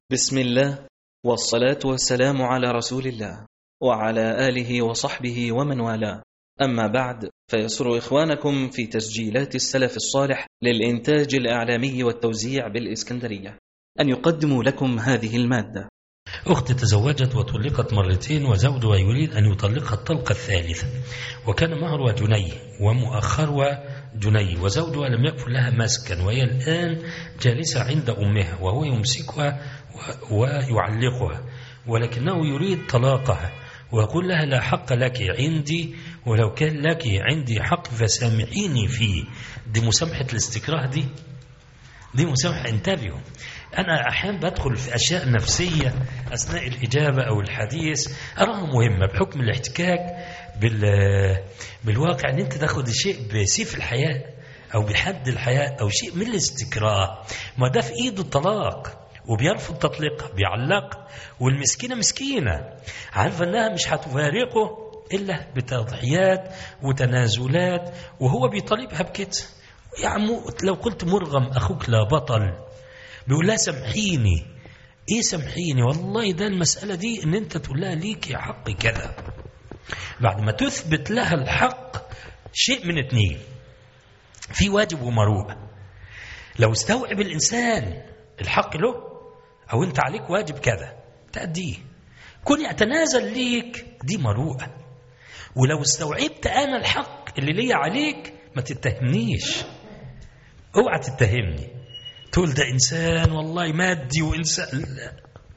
بسم الله والصلاة والسلام على رسول الله وعلى آله وصحبه ومن والاه أما بعد فيسر إخوانكم في تسجيلات السلف الصالح للإنتاج الإعلامي والتوزيع بالإسكندرية أن يقدموا لكم هذه المادة أختي تزوجت وطلقت مرتين وزوجها يريد أن يطلقها الطلقة الثالثة وكان مهرها جنيه ومؤخرها جنيه وزوجها لم يكفل لها مسكا وهي الآن جالسة عند أمها وهو يمسكها ويعلقها ولكنه يريد طلاقها ويقول لها لا حق لك عندي ولو كان لك عندي حق فسامحيني فيه دي مسامحة الاستكراه دي دي مسامحة انتبهوا أنا أحيانا بدخل في أشياء نفسية أثناء الإجابة أو الحديث أراها مهمة بحكم الاحتكاك بال بالواقع أن أنت تاخد شيء بسيف الحياة أو بحد الحياة أو شيء من الاستكراه ما ده في إيده الطلاق وبيرفض تطليقها بيعلق والمسكينة مسكينة عارفة أنها مش هتفارقه إلا بتضحيات وتنازلات وهو بيطالبها بكده يا عمو لو قلت مرغم أخوك لا بطل بيقول لها سامحيني ايه سامحيني والله ده المسألة دي ان انت تقول لها ليك يا حق كذا بعد ما تثبت لها الحق شيء من اتنين في واجب ومروءة لو استوعب الإنسان الحق له أو أنت عليك واجب كذا تأديه كوني أتنازل ليك دي مروءة ولو استوعبت أنا الحق اللي ليا عليك ما تتهمنيش اوعى تتهمني تقول ده إنسان والله مادي وإنسان لا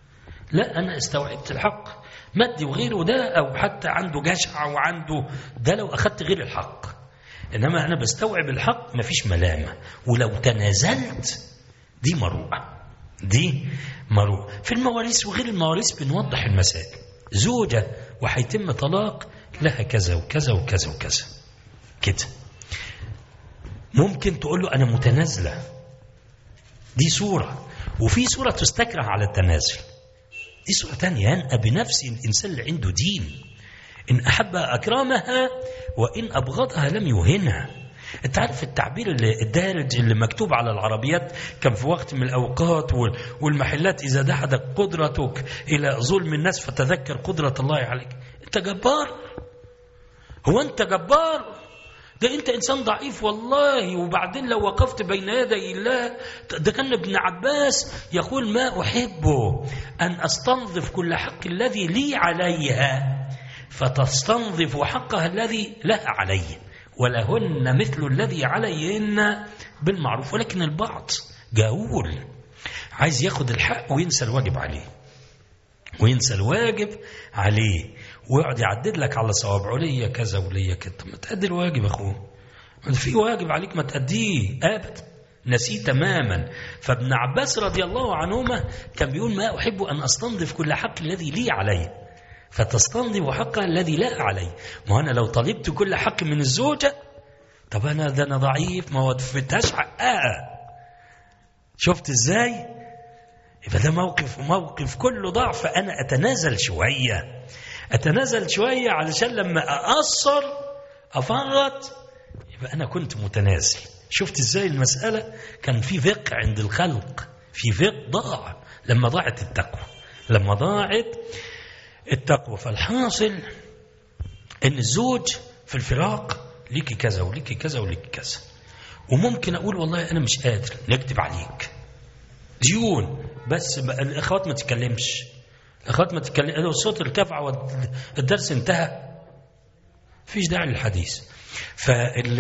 لا أنا استوعبت الحق مادي وغيره ده أو حتى عنده جشع وعنده ده لو أخذت غير الحق إنما أنا بستوعب الحق مفيش ملامة ولو تنازلت دي مروءة دي مروءة في المواريث وغير المواريث بنوضح المسائل زوجة وهيتم طلاق لها كذا وكذا وكذا وكذا كده ممكن تقول له أنا متنازلة دي صورة وفي صورة تستكره على التنازل دي صورة تانية ينأى بنفس الإنسان اللي عنده دين إن أحب أكرمها وإن أبغضها لم يهنها أنت عارف التعبير اللي الدارج اللي مكتوب على العربيات كان في وقت من الأوقات والمحلات إذا دحدت قدرتك إلى ظلم الناس فتذكر قدرة الله عليك أنت جبار هو أنت جبار ده انت انسان ضعيف والله وبعدين لو وقفت بين يدي الله ده كان ابن عباس يقول ما احبه ان استنظف كل حق الذي لي عليها فتستنظف حقها الذي لها علي ولهن مثل الذي عليهن بالمعروف ولكن البعض جاول عايز ياخد الحق وينسى الواجب عليه وينسى الواجب عليه ويقعد يعدد لك على صوابعه ليا كذا وليا كذا ما تأدي الواجب يا اخوه في واجب عليك ما تأديه ابدا نسيه تماما فابن عباس رضي الله عنهما كان بيقول ما احب ان استنظف كل حق الذي لي عليه فتستنظف حقها الذي لا عليه ما انا لو طلبت كل حق من الزوجه طب انا ده انا ضعيف ما وفيتهاش حقها شفت ازاي يبقى ده موقف موقف كله ضعف انا اتنازل شويه أتنازل شوية علشان لما أقصر أفرط يبقى أنا كنت متنازل شفت إزاي المسألة كان في فقه عند الخلق في فقه ضاع لما ضاعت التقوى لما ضاعت التقوى فالحاصل إن الزوج في الفراق ليكي كذا وليكي كذا وليكي كذا وممكن أقول والله أنا مش قادر نكتب عليك ديون بس الأخوات ما تتكلمش اخوات ما تتكلم لو الصوت ارتفع والدرس انتهى فيش داعي للحديث فال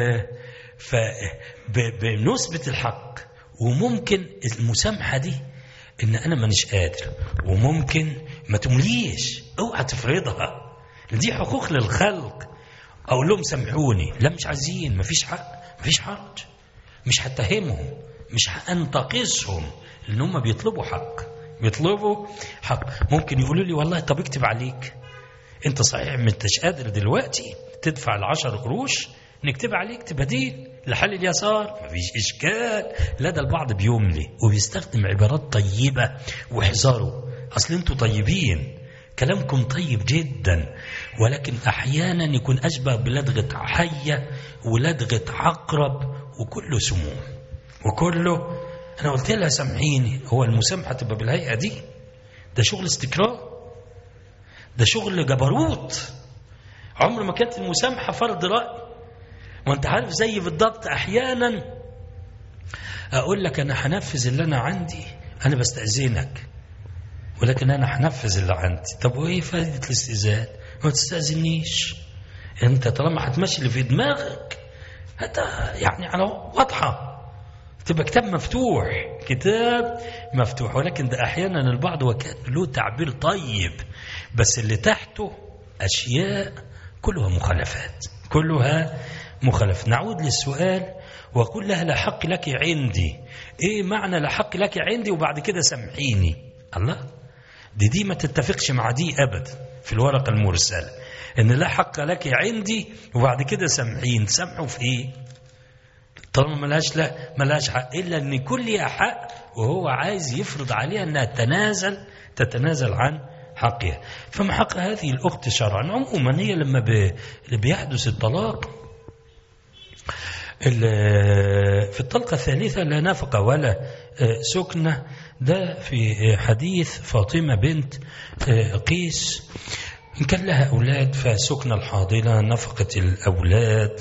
ف بنثبت الحق وممكن المسامحه دي ان انا مانيش قادر وممكن ما تمليش اوعى تفرضها دي حقوق للخلق اقول لهم سامحوني لا مش عايزين مفيش حق مفيش حرج مش هتهمهم مش هانتقصهم لان هم بيطلبوا حق بيطلبوا حق ممكن يقولوا لي والله طب اكتب عليك انت صحيح ما انتش قادر دلوقتي تدفع العشر قروش نكتب عليك تبديل لحل اليسار مفيش اشكال لا ده البعض بيملي وبيستخدم عبارات طيبه واحذروا اصل انتوا طيبين كلامكم طيب جدا ولكن احيانا يكون اشبه بلدغه حيه ولدغه عقرب وكله سموم وكله أنا قلت لها سامحيني هو المسامحة تبقى بالهيئة دي ده شغل استكرار ده شغل جبروت عمر ما كانت المسامحة فرض رأي وانت عارف زي بالضبط أحيانا أقول لك أنا هنفذ اللي أنا عندي أنا بستأذنك ولكن أنا هنفذ اللي عندي طب وإيه فائدة الاستئذان ما تستأذنيش أنت طالما هتمشي اللي في دماغك هذا يعني على واضحة تبقى كتاب مفتوح كتاب مفتوح ولكن ده أحيانا البعض وكان له تعبير طيب بس اللي تحته أشياء كلها مخالفات كلها مخالف نعود للسؤال وأقول لها لا حق لك عندي إيه معنى لا حق لك عندي وبعد كده سامحيني الله دي دي ما تتفقش مع دي أبدا في الورقة المرسلة إن لا حق لك عندي وبعد كده سامحين سامحوا في إيه طالما ملهاش لا ملهاش حق إلا إن كل ليها حق وهو عايز يفرض عليها إنها تنازل تتنازل عن حقها فما حق هذه الأخت شرعا عموما هي لما بيحدث الطلاق في الطلقة الثالثة لا نفقة ولا سكنة ده في حديث فاطمة بنت قيس إن كان لها أولاد فسكن الحاضنة نفقة الأولاد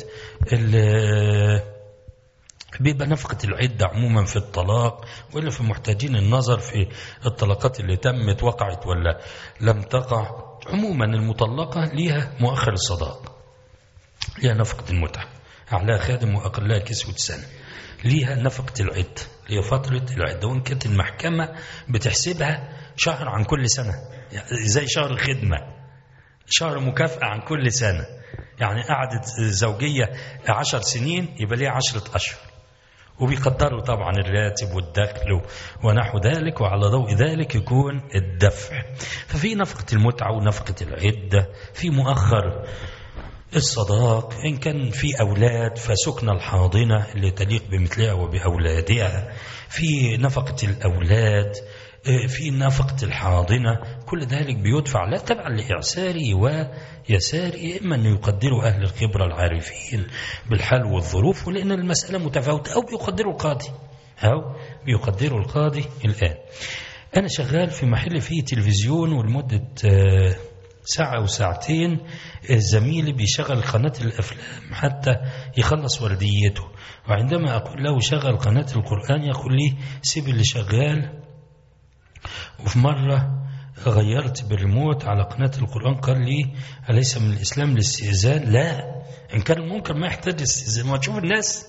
بيبقى نفقة العدة عموما في الطلاق وإلا في محتاجين النظر في الطلقات اللي تمت وقعت ولا لم تقع عموما المطلقة ليها مؤخر الصداق ليها نفقة المتعة أعلاها خادم وأقلها كسوة سنة ليها نفقة العدة هي فترة العدة وإن كانت المحكمة بتحسبها شهر عن كل سنة يعني زي شهر خدمة شهر مكافأة عن كل سنة يعني قعدت زوجية عشر سنين يبقى ليها عشرة أشهر وبيقدروا طبعا الراتب والدخل ونحو ذلك وعلى ضوء ذلك يكون الدفع ففي نفقة المتعة ونفقة العدة في مؤخر الصداق إن كان في أولاد فسكن الحاضنة اللي تليق بمثلها وبأولادها في نفقة الأولاد في نفقة الحاضنة كل ذلك بيدفع لا تبعا لإعساره ويساره إما أن يقدروا أهل الخبرة العارفين بالحال والظروف ولأن المسألة متفاوتة أو بيقدروا القاضي أو بيقدروا القاضي الآن أنا شغال في محل فيه تلفزيون ولمدة ساعة أو ساعتين زميلي بيشغل قناة الأفلام حتى يخلص ورديته وعندما أقول له شغل قناة القرآن يقول لي سيب اللي شغال وفي مرة غيرت بالريموت على قناة القرآن قال لي أليس من الإسلام الاستئذان لا إن كان المنكر ما يحتاج استئذان ما تشوف الناس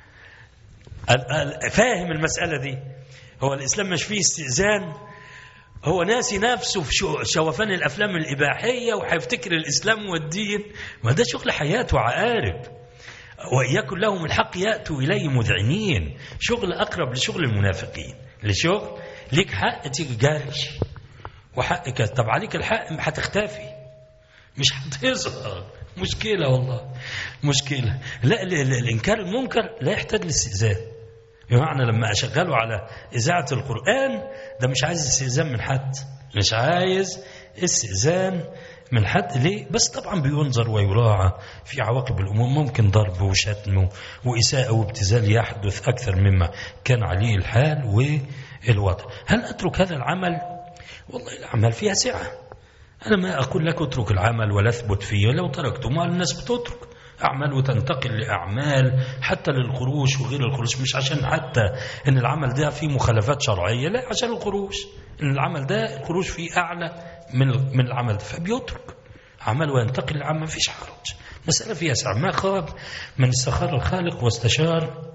فاهم المسألة دي هو الإسلام مش فيه استئذان هو ناسي نفسه في شوفان الأفلام الإباحية وهيفتكر الإسلام والدين ما ده شغل حياته عقارب وإياكن لهم الحق يأتوا إليه مذعنين شغل أقرب لشغل المنافقين لشغل ليك حق تيجي جاري وحقك طب عليك الحق هتختفي مش هتظهر مشكلة والله مشكلة لا الإنكار المنكر لا يحتاج للاستئذان بمعنى لما أشغله على إذاعة القرآن ده مش عايز استئذان من حد مش عايز استئذان من حد ليه بس طبعا بينظر ويراعى في عواقب الأمور ممكن ضرب وشتم وإساءة وابتذال يحدث أكثر مما كان عليه الحال والوضع هل أترك هذا العمل والله العمل فيها سعة أنا ما أقول لك اترك العمل ولا اثبت فيه لو تركته ما الناس بتترك أعمال وتنتقل لأعمال حتى للخروج وغير الخروج مش عشان حتى إن العمل ده فيه مخالفات شرعية لا عشان الخروج إن العمل ده الخروج فيه أعلى من من العمل ده فبيترك عمل وينتقل لعمل ما فيش حرج مسألة فيها سعة ما خاب من استخار الخالق واستشار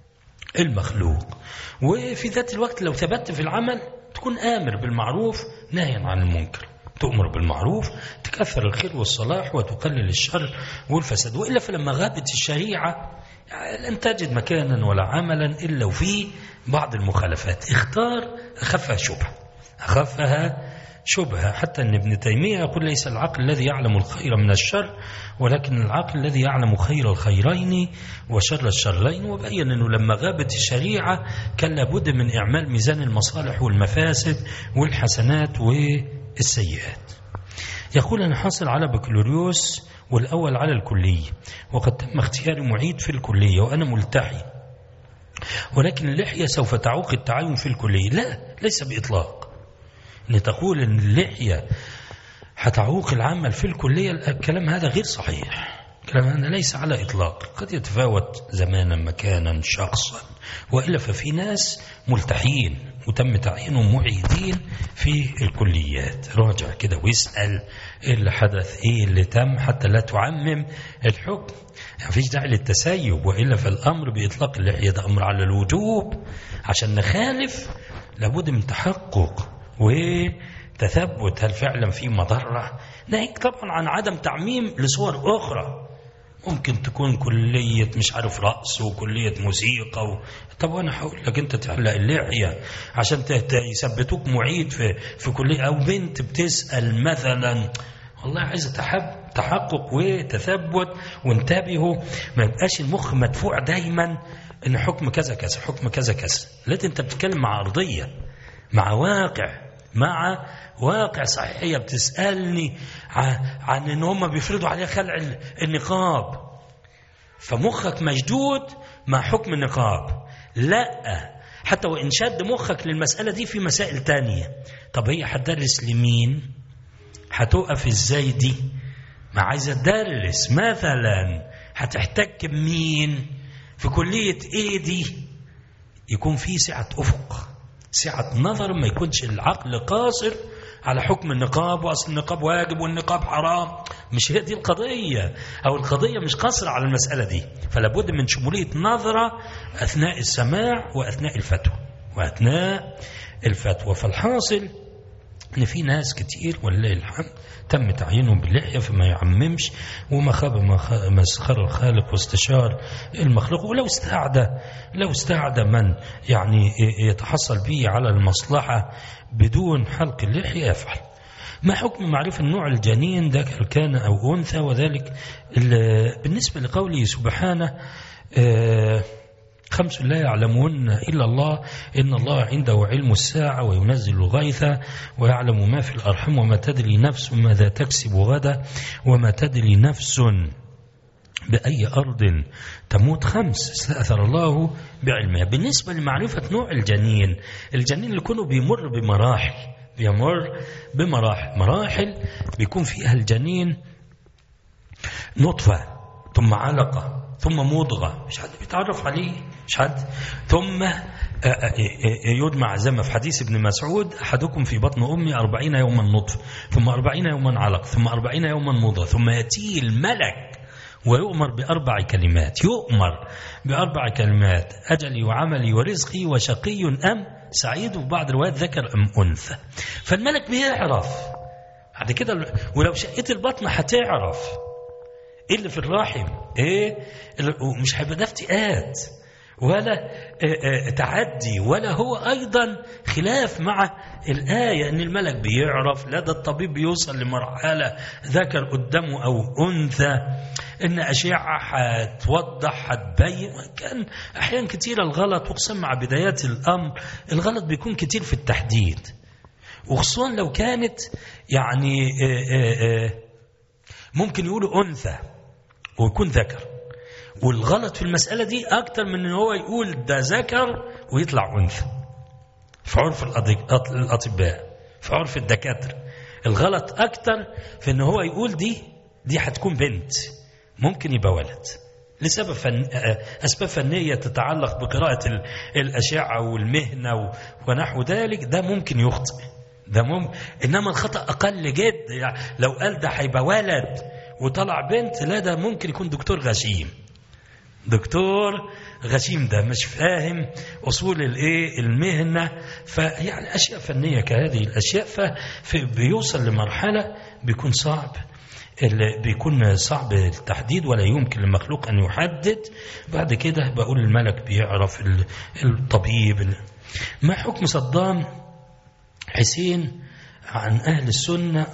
المخلوق وفي ذات الوقت لو ثبت في العمل تكون آمر بالمعروف ناهيا عن المنكر تؤمر بالمعروف تكثر الخير والصلاح وتقلل الشر والفساد وإلا فلما غابت الشريعة لن تجد مكانا ولا عملا إلا وفيه بعض المخالفات اختار أخفها شبهة أخفها شبهة حتى أن ابن تيمية يقول ليس العقل الذي يعلم الخير من الشر ولكن العقل الذي يعلم خير الخيرين وشر الشرين وبين أنه لما غابت الشريعة كان لابد من إعمال ميزان المصالح والمفاسد والحسنات والسيئات يقول أنا حاصل على بكالوريوس والأول على الكلية وقد تم اختياري معيد في الكلية وأنا ملتحي ولكن اللحية سوف تعوق التعين في الكلية لا ليس بإطلاق أن تقول أن اللحية هتعوق العمل في الكلية الكلام هذا غير صحيح الكلام هذا ليس على إطلاق قد يتفاوت زمانا مكانا شخصا وإلا ففي ناس ملتحين وتم تعيينهم معيدين في الكليات راجع كده واسأل ايه اللي حدث ايه اللي تم حتى لا تعمم الحكم ما فيش داعي للتسيب وإلا فالأمر بإطلاق اللحية ده أمر على الوجوب عشان نخالف لابد من تحقق وتثبت هل فعلا في مضرة ناهيك طبعا عن عدم تعميم لصور أخرى ممكن تكون كلية مش عارف رقص وكلية موسيقى و... طب وانا هقول لك انت تعلق اللحية عشان ت- يثبتوك معيد في في كلية او بنت بتسأل مثلا والله عايز تحب تحقق وتثبت وانتبهوا ما يبقاش المخ مدفوع دايما ان حكم كذا كذا حكم كذا كذا لكن انت بتتكلم مع ارضيه مع واقع مع واقع صحيح هي بتسالني ع- عن ان هم بيفرضوا عليها خلع ال- النقاب فمخك مشدود مع حكم النقاب لا حتى وان شد مخك للمساله دي في مسائل تانية طب هي هتدرس لمين هتقف ازاي دي ما عايزه تدرس مثلا هتحتك بمين في كليه ايه دي يكون في سعه افق سعه نظر ما يكونش العقل قاصر على حكم النقاب واصل النقاب واجب والنقاب حرام مش هي دي القضيه او القضيه مش قاصره على المساله دي فلا بد من شموليه نظره اثناء السماع واثناء الفتوى واثناء الفتوى فالحاصل ان في ناس كتير ولله الحمد تم تعيينهم باللحيه فما يعممش وما خاب ما خ- ما سخر الخالق واستشار المخلوق ولو استعدى لو استعدى من يعني يتحصل به على المصلحه بدون حلق اللحيه يفعل ما حكم معرفة نوع الجنين ذكر كان أو أنثى وذلك ال- بالنسبة لقوله سبحانه آه خمس لا يعلمهن إلا الله إن الله عنده علم الساعة وينزل الغيث ويعلم ما في الأرحام وما تدري نفس ماذا تكسب غدا وما تدري نفس بأي أرض تموت خمس استأثر الله بعلمها بالنسبة لمعرفة نوع الجنين الجنين اللي يكون بيمر بمراحل بيمر بمراحل مراحل بيكون فيها الجنين نطفة ثم علقة ثم مضغة مش حد بيتعرف عليه مش حد ثم آه، آه، آه، يجمع زي ما في حديث ابن مسعود أحدكم في بطن أمي أربعين يوما نطفة ثم أربعين يوما علق ثم أربعين يوما مضغة ثم يأتيه الملك ويؤمر بأربع كلمات يؤمر بأربع كلمات أجلي وعملي ورزقي وشقي أم سعيد وفي بعض الروايات ذكر أم أنثى فالملك بيعرف بعد كده ولو شقيت البطن هتعرف ايه اللي في الرحم ايه اللي- ومش هيبقى ده افتئات ولا آه، آه، تعدي ولا هو ايضا خلاف مع الايه ان الملك بيعرف لا ده الطبيب بيوصل لمرحله ذكر قدامه او انثى ان اشعه هتوضح هتبين كان احيانا كتير الغلط وخصوصا مع بدايات الامر الغلط بيكون كتير في التحديد وخصوصا لو كانت يعني آه، آه، آه، ممكن يقولوا أنثى ويكون ذكر والغلط في المسألة دي أكتر من إن هو يقول ده ذكر ويطلع أنثى في عرف الأض- الأطباء في عرف الدكاترة الغلط أكتر في إن هو يقول دي دي هتكون بنت ممكن يبقى ولد لسبب فن... آه، أسباب فنية تتعلق بقراءة ال- الأشعة والمهنة و... ونحو ذلك ده ممكن يخطئ ده ممكن إنما الخطأ أقل جد يعني لو قال ده هيبقى ولد وطلع بنت لا ده ممكن يكون دكتور غشيم دكتور غشيم ده مش فاهم اصول الايه المهنه فيعني اشياء فنيه كهذه الاشياء فبيوصل لمرحله بيكون صعب اللي بيكون صعب التحديد ولا يمكن للمخلوق ان يحدد بعد كده بقول الملك بيعرف ال- الطبيب ال- ما حكم صدام حسين عن اهل السنه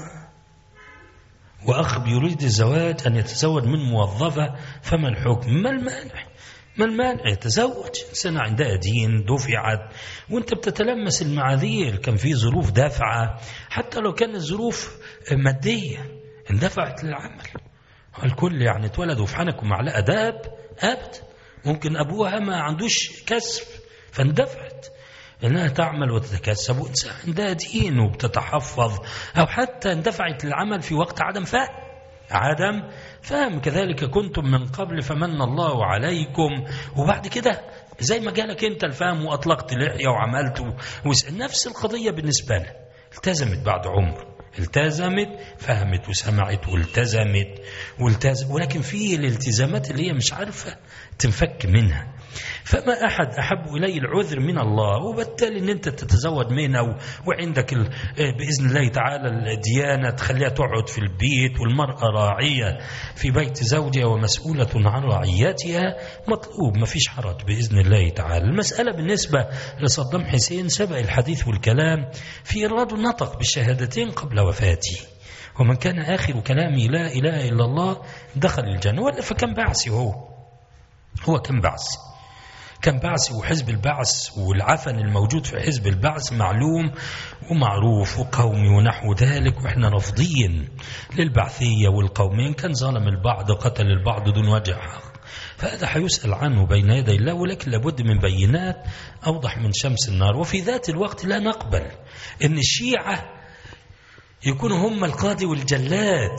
وأخ بيريد الزواج أن يتزوج من موظفة فما الحكم ما المانع ما المانع يتزوج إنسان عندها دين دفعت وانت بتتلمس المعاذير كان في ظروف دافعة حتى لو كانت ظروف مادية اندفعت للعمل الكل يعني اتولدوا في حنك ومعلقة داب أبدا ممكن أبوها ما عندوش كسب فاندفعت انها تعمل وتتكسب وانسان عندها دين وبتتحفظ او حتى اندفعت للعمل في وقت عدم فهم عدم فهم كذلك كنتم من قبل فمن الله عليكم وبعد كده زي ما جالك انت الفهم واطلقت لحيه وعملت نفس القضيه بالنسبه لها التزمت بعد عمر التزمت فهمت وسمعت والتزمت والتزم ولكن في الالتزامات اللي هي مش عارفه تنفك منها فما أحد أحب إلي العذر من الله وبالتالي أن أنت تتزود منه وعندك بإذن الله تعالى الديانة تخليها تقعد في البيت والمرأة راعية في بيت زوجها ومسؤولة عن رعيتها مطلوب ما فيش حرج بإذن الله تعالى المسألة بالنسبة لصدام حسين سبق الحديث والكلام في الرجل نطق بالشهادتين قبل وفاته ومن كان آخر كلامي لا إله إلا الله دخل الجنة ولا فكم بعثي هو هو كم بعث كان بعث وحزب البعث والعفن الموجود في حزب البعث معلوم ومعروف وقومي ونحو ذلك واحنا رافضين للبعثية والقومين كان ظلم البعض قتل البعض دون وجه حق فهذا حيسأل عنه بين يدي الله ولكن لابد من بينات أوضح من شمس النار وفي ذات الوقت لا نقبل أن الشيعة يكونوا هم القاضي والجلاد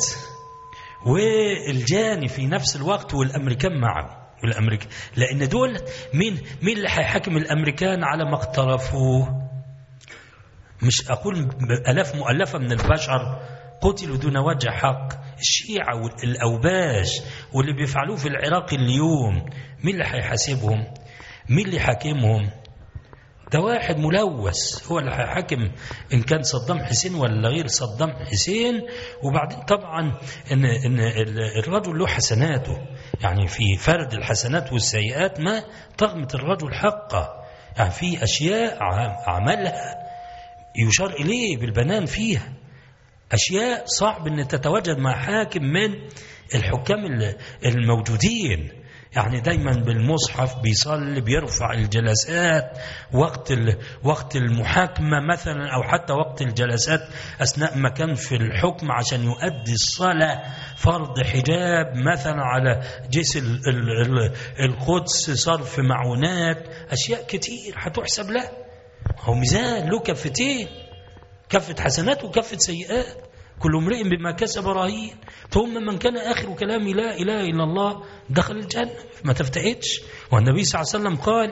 والجاني في نفس الوقت والأمريكان معه والامريكان لان دول مين مين اللي هيحاكم الامريكان على ما اقترفوه مش اقول الاف مؤلفه من البشر قتلوا دون وجه حق الشيعة والأوباش واللي بيفعلوه في العراق اليوم مين اللي هيحاسبهم مين اللي حاكمهم ده واحد ملوث هو اللي هيحاكم ان كان صدام حسين ولا غير صدام حسين وبعدين طبعا ان ان الرجل له حسناته يعني في فرد الحسنات والسيئات ما طغمت الرجل حقه يعني في اشياء عملها يشار اليه بالبنان فيها اشياء صعب ان تتواجد مع حاكم من الحكام الموجودين يعني دايما بالمصحف بيصلي بيرفع الجلسات وقت وقت المحاكمة مثلا أو حتى وقت الجلسات أثناء ما كان في الحكم عشان يؤدي الصلاة فرض حجاب مثلا على جيش القدس صرف معونات أشياء كتير هتحسب له هو ميزان له كفتين كفة حسنات وكفة سيئات كل امرئ بما كسب رهين ثم من كان آخر كلامي لا إله إلا الله دخل الجنة ما تفتئتش والنبي صلى الله عليه وسلم قال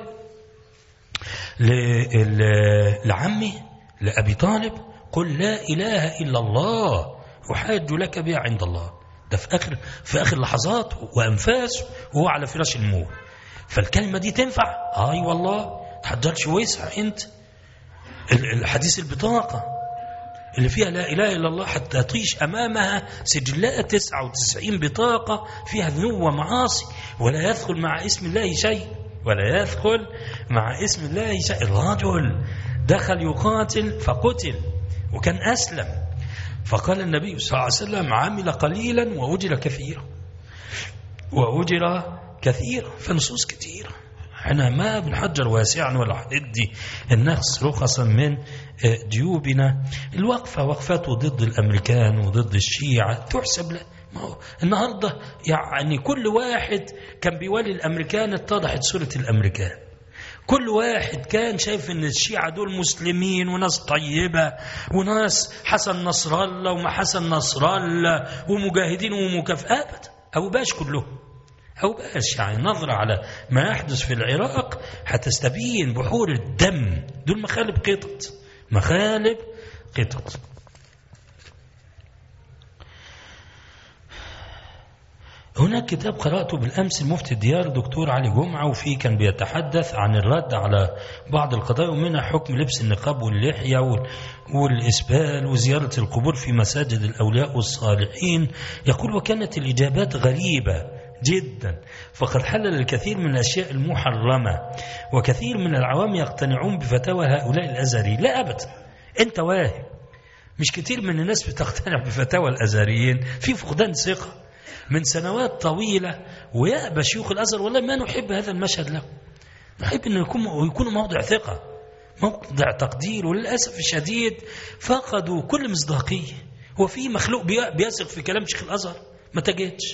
لعمي لأبي طالب قل لا إله إلا الله أحاج لك بها عند الله ده في آخر في آخر لحظات وأنفاس وهو على فراش الموت فالكلمة دي تنفع آي والله تحضرش ويسع أنت الحديث البطاقة اللي فيها لا إله إلا الله حتى طيش أمامها سجلات 99 بطاقة فيها ذنوب ومعاصي ولا يدخل مع اسم الله شيء ولا يدخل مع اسم الله شيء الرجل دخل يقاتل فقتل وكان أسلم فقال النبي صلى الله عليه وسلم عمل قليلا وأجر كثيرا وأجر كثيرا فنصوص كثيرة احنا ما بنحجر واسعا ولا هندي الناس رخصا من جيوبنا الوقفة وقفته ضد الأمريكان وضد الشيعة تحسب له ما هو النهاردة يعني كل واحد كان بيولي الأمريكان اتضحت صورة الأمريكان كل واحد كان شايف ان الشيعة دول مسلمين وناس طيبة وناس حسن نصر الله وما حسن نصر الله ومجاهدين ومكافآت أو باش كلهم أو باش يعني نظرة على ما يحدث في العراق هتستبين بحور الدم دول مخالب قطط مخالب قطط هناك كتاب قرأته بالأمس المفتي الديار دكتور علي جمعة وفيه كان بيتحدث عن الرد على بعض القضايا ومنها حكم لبس النقاب واللحية والإسبال وزيارة القبور في مساجد الأولياء والصالحين يقول وكانت الإجابات غريبة جدا فقد حلل الكثير من الأشياء المحرمة وكثير من العوام يقتنعون بفتاوى هؤلاء الأزهري لا أبدا أنت واهم مش كثير من الناس بتقتنع بفتاوى الأزهريين في فقدان ثقة من سنوات طويلة ويأبى شيوخ الأزهر والله ما نحب هذا المشهد له نحب أنه يكون يكون موضع ثقة موضع تقدير وللأسف الشديد فقدوا كل مصداقية وفي مخلوق بيثق في كلام شيخ الأزهر ما تجدش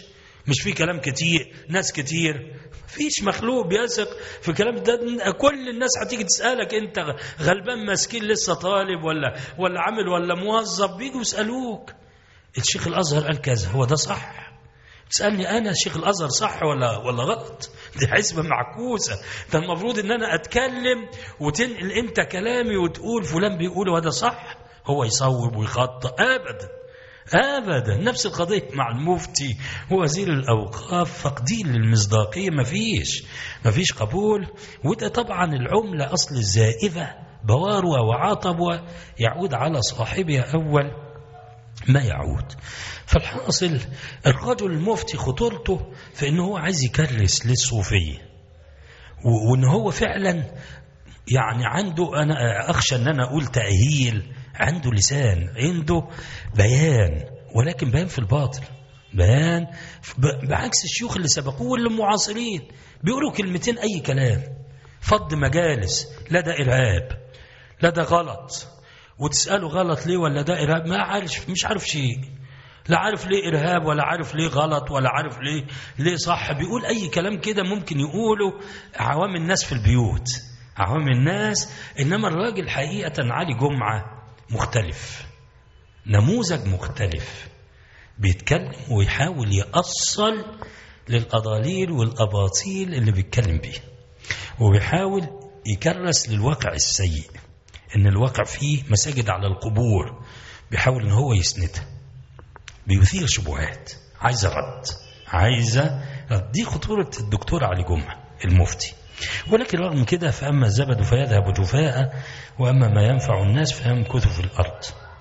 مش في كلام كتير ناس كتير فيش مخلوق بيثق في كلام ده كل الناس هتيجي تسالك انت غلبان مسكين لسه طالب ولا ولا عامل ولا موظف بيجوا يسالوك الشيخ الازهر قال كذا هو ده صح تسالني انا شيخ الازهر صح ولا ولا غلط دي حسبه معكوسه ده المفروض ان انا اتكلم وتنقل انت كلامي وتقول فلان بيقول وده صح هو يصوب ويخطئ ابدا ابدا نفس القضيه مع المفتي ووزير الاوقاف فقدين للمصداقيه ما فيش ما فيش قبول وده طبعا العمله اصل الزائفه بواروة وعاطبوة يعود على صاحبها اول ما يعود فالحاصل الرجل المفتي خطورته في انه هو عايز يكرس للصوفيه وان هو فعلا يعني عنده انا اخشى ان انا اقول تاهيل عنده لسان عنده بيان ولكن بيان في الباطل بيان بعكس الشيوخ اللي سبقوه واللي معاصرين بيقولوا كلمتين اي كلام فض مجالس لا ده ارهاب لا ده غلط وتساله غلط ليه ولا ده ارهاب ما عارف مش عارف شيء لا عارف ليه ارهاب ولا عارف ليه غلط ولا عارف ليه ليه صح بيقول اي كلام كده ممكن يقوله عوام الناس في البيوت عوام الناس انما الراجل حقيقه علي جمعه مختلف نموذج مختلف بيتكلم ويحاول يأصل للأضاليل والأباطيل اللي بيتكلم بيها وبيحاول يكرس للواقع السيء ان الواقع فيه مساجد على القبور بيحاول ان هو يسندها بيثير شبهات عايزه رد عايزه رد دي خطوره الدكتور علي جمعه المفتي ولكن رغم كده فاما الزبد فيذهب جفاء واما ما ينفع الناس فيمكث في الارض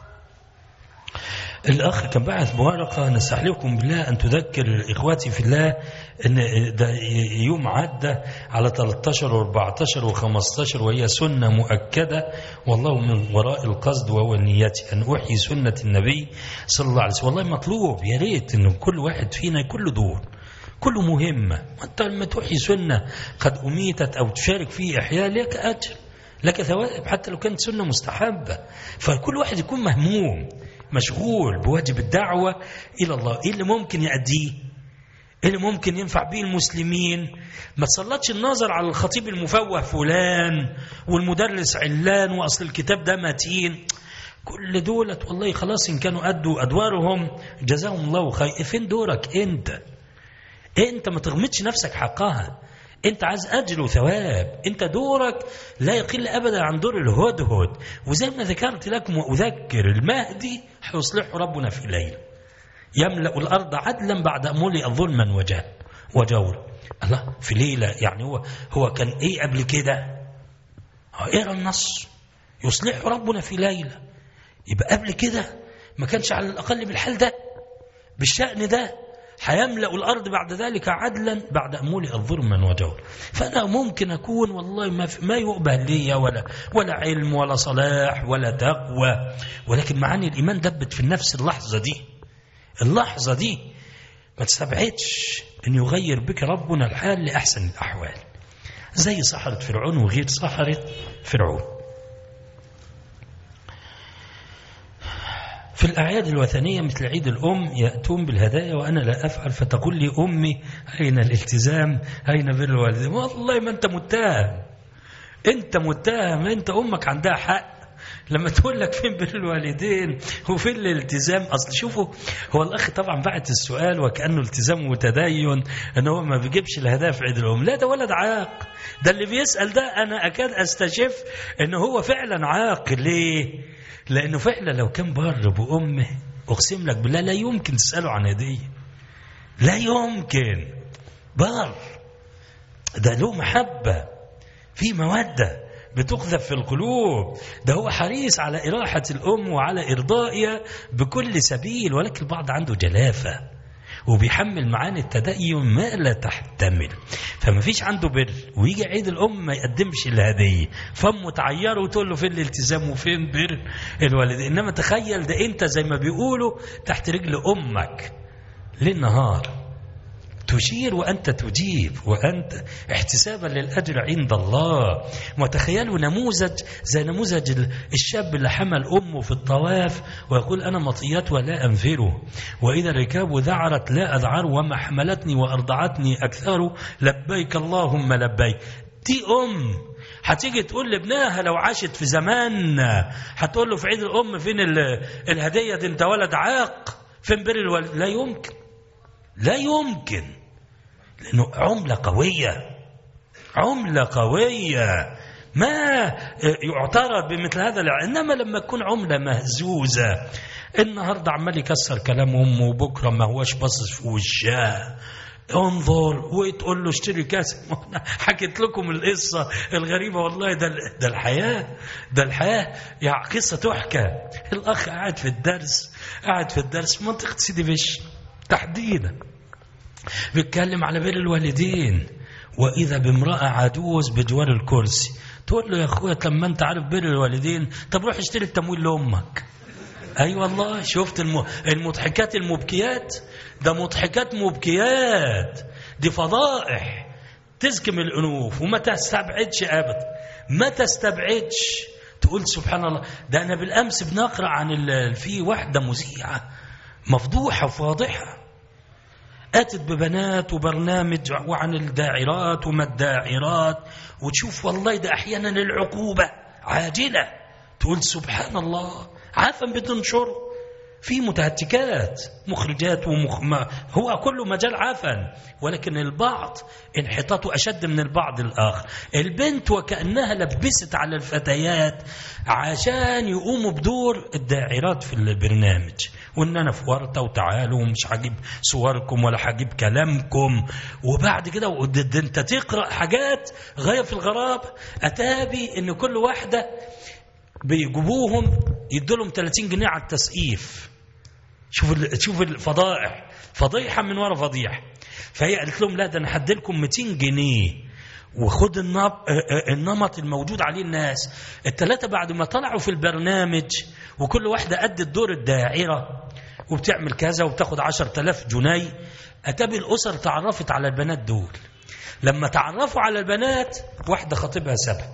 الأخ كان بعث بورقة نستحلفكم بالله أن تذكر إخواتي في الله أن ده يوم عدى على 13 و14 و15 وهي سنة مؤكدة والله من وراء القصد وهو النية أن أحيي سنة النبي صلى الله عليه وسلم والله مطلوب يا ريت أن كل واحد فينا كل دور كله مهمة أنت لما تحيي سنة قد أميتت أو تشارك في إحياء لك أجر لك ثواب حتى لو كانت سنة مستحبة فكل واحد يكون مهموم مشغول بواجب الدعوة إلى الله إيه اللي ممكن يأديه إيه اللي ممكن ينفع به المسلمين ما تسلطش النظر على الخطيب المفوه فلان والمدرس علان وأصل الكتاب ده متين كل دولت والله خلاص إن كانوا أدوا أدوارهم جزاهم الله خير فين دورك أنت أنت ما تغمدش نفسك حقها انت عايز اجر وثواب انت دورك لا يقل ابدا عن دور الهدهد وزي ما ذكرت لكم واذكر المهدي هيصلحه ربنا في ليله يملا الارض عدلا بعد ملئ ظلما وجهل وجور الله في ليله يعني هو هو كان ايه قبل كده اقرا النص يصلحه ربنا في ليله يبقى قبل كده ما كانش على الاقل بالحال ده بالشان ده هيملأ الأرض بعد ذلك عدلا بعد أن ملئت ظلما وجورا فأنا ممكن أكون والله ما, ما يؤبه لي ولا ولا علم ولا صلاح ولا تقوى ولكن معاني الإيمان دبت في النفس اللحظة دي اللحظة دي ما تستبعدش أن يغير بك ربنا الحال لأحسن الأحوال زي سحرة فرعون وغير سحرة فرعون في الأعياد الوثنية مثل عيد الأم يأتون بالهدايا وأنا لا أفعل فتقول لي أمي أين الالتزام أين بر الوالدين والله ما أنت متهم أنت متهم أنت أمك عندها حق لما تقول لك فين بر الوالدين وفين الالتزام اصل شوفوا هو الاخ طبعا بعت السؤال وكانه التزام وتدين ان هو ما بيجيبش الهدايا في عيد الام لا ده ولد عاق ده اللي بيسال ده انا اكاد استشف ان هو فعلا عاق ليه لانه فعلا لو كان بر بامه اقسم لك بالله لا يمكن تساله عن هديه لا يمكن بر ده له محبه في موده بتقذف في القلوب ده هو حريص على إراحة الأم وعلى إرضائها بكل سبيل ولكن البعض عنده جلافة وبيحمل معاني التدين ما لا تحتمل فما فيش عنده بر ويجي عيد الأم ما يقدمش الهدية فأمه تعيره وتقول له فين الالتزام وفين بر الوالد إنما تخيل ده أنت زي ما بيقولوا تحت رجل أمك ليل نهار تشير وأنت تجيب وأنت احتسابا للأجر عند الله وتخيلوا نموذج زي نموذج الشاب اللي حمل أمه في الطواف ويقول أنا مطيات ولا أنفره وإذا الركاب ذعرت لا أذعر وما حملتني وأرضعتني أكثر لبيك اللهم لبيك دي أم هتيجي تقول لابنها لو عاشت في زمان هتقول له في عيد الأم فين الهدية دي أنت ولد عاق فين بر الوالد لا يمكن لا يمكن لأنه عملة قوية عملة قوية ما يعترض بمثل هذا إنما لما تكون عملة مهزوزة النهاردة عمال يكسر كلام أمه وبكرة ما هوش باصص في وشها انظر وتقول له اشتري كاس حكيت لكم القصة الغريبة والله ده ده الحياة ده الحياة يعني قصة تحكى الأخ قاعد في الدرس قاعد في الدرس في منطقة سيدي بش تحديدا بيتكلم على بر الوالدين وإذا بامرأة عجوز بجوار الكرسي تقول له يا أخويا لما أنت عارف بر الوالدين طب روح اشتري التمويل لأمك أي أيوة والله شفت المضحكات المبكيات ده مضحكات مبكيات دي فضائح تزكم الأنوف وما تستبعدش أبدا ما تستبعدش تقول سبحان الله ده أنا بالأمس بنقرأ عن في واحدة مذيعة مفضوحة وفاضحة أتت ببنات وبرنامج وعن الداعرات وما الداعرات وتشوف والله ده أحيانا العقوبة عاجلة تقول سبحان الله عافا بتنشره في متهتكات مخرجات ومخ... هو كله مجال عفن ولكن البعض انحطاطه أشد من البعض الآخر البنت وكأنها لبست على الفتيات عشان يقوموا بدور الداعرات في البرنامج وان انا في ورطه وتعالوا ومش هجيب صوركم ولا هجيب كلامكم وبعد كده انت تقرا حاجات غايه في الغراب اتابي ان كل واحده بيجيبوهم يدوا لهم 30 جنيه على التسقيف شوف شوف الفضائح فضيحه من ورا فضيحه فهي قالت لهم لا ده انا هدي لكم 200 جنيه وخد النمط الموجود عليه الناس الثلاثة بعد ما طلعوا في البرنامج وكل واحدة أدت دور الداعرة وبتعمل كذا وبتاخد عشر تلاف جنيه أتابي الأسر تعرفت على البنات دول لما تعرفوا على البنات واحدة خطيبها سبع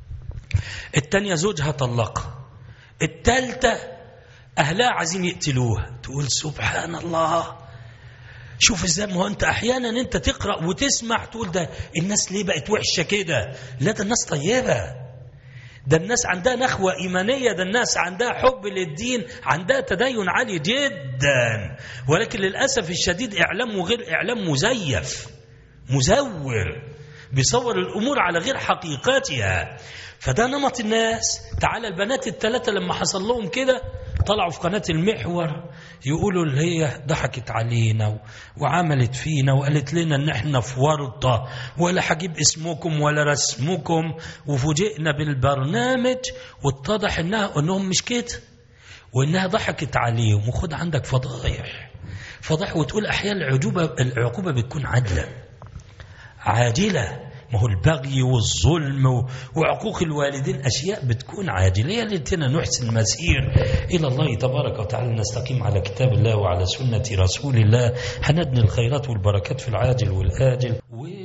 التانية زوجها طلقها التالتة أهلها عايزين يقتلوها تقول سبحان الله شوف ازاي ما هو انت احيانا انت تقرا وتسمع تقول ده الناس ليه بقت وحشه كده لا ده الناس طيبه ده الناس عندها نخوة إيمانية ده الناس عندها حب للدين عندها تدين عالي جدا ولكن للأسف الشديد إعلام وغير إعلام مزيف مزور بيصور الأمور على غير حقيقتها فده نمط الناس تعالى البنات الثلاثة لما حصل لهم كده طلعوا في قناة المحور يقولوا اللي هي ضحكت علينا وعملت فينا وقالت لنا ان احنا في ورطة ولا هجيب اسمكم ولا رسمكم وفوجئنا بالبرنامج واتضح انها انهم مش كده وانها ضحكت عليهم وخد عندك فضايح فضايح وتقول احيانا العجوبة العقوبة بتكون عادلة عاجلة ما هو البغي والظلم وعقوق الوالدين أشياء بتكون عاجلة لتنا نحسن المسير إلى الله تبارك وتعالى نستقيم على كتاب الله وعلى سنة رسول الله هندني الخيرات والبركات في العاجل والآجل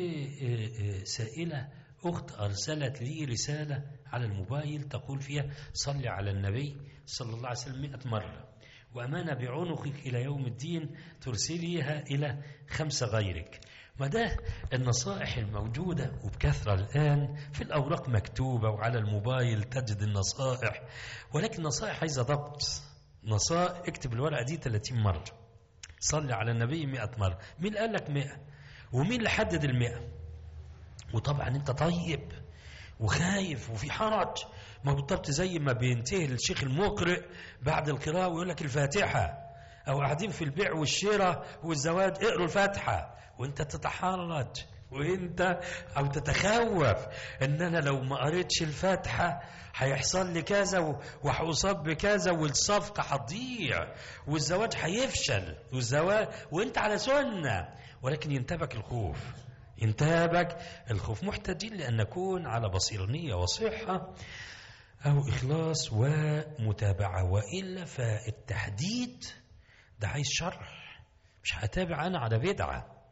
وسائلة أخت أرسلت لي رسالة على الموبايل تقول فيها صلي على النبي صلى الله عليه وسلم مئة مرة وأمانة بعنقك إلى يوم الدين ترسليها إلى خمسة غيرك ما ده النصائح الموجودة وبكثرة الآن في الأوراق مكتوبة وعلى الموبايل تجد النصائح ولكن نصائح عايزة ضبط نصائح اكتب الورقة دي 30 مرة صلي على النبي 100 مرة مين قال لك 100 ومين اللي حدد المئة وطبعا انت طيب وخايف وفي حرج ما بالضبط زي ما بينتهي الشيخ المقرئ بعد القراءة ويقول لك الفاتحة أو قاعدين في البيع والشراء والزواج اقروا الفاتحة وانت تتحرج وانت او تتخوف ان انا لو ما قريتش الفاتحه هيحصل لي كذا وهصاب بكذا والصفقه هتضيع والزواج هيفشل والزواج وانت على سنه ولكن ينتابك الخوف ينتابك الخوف محتاجين لان نكون على بصيره نيه وصحه او اخلاص ومتابعه والا فالتحديد ده عايز شرح مش هتابع انا على بدعه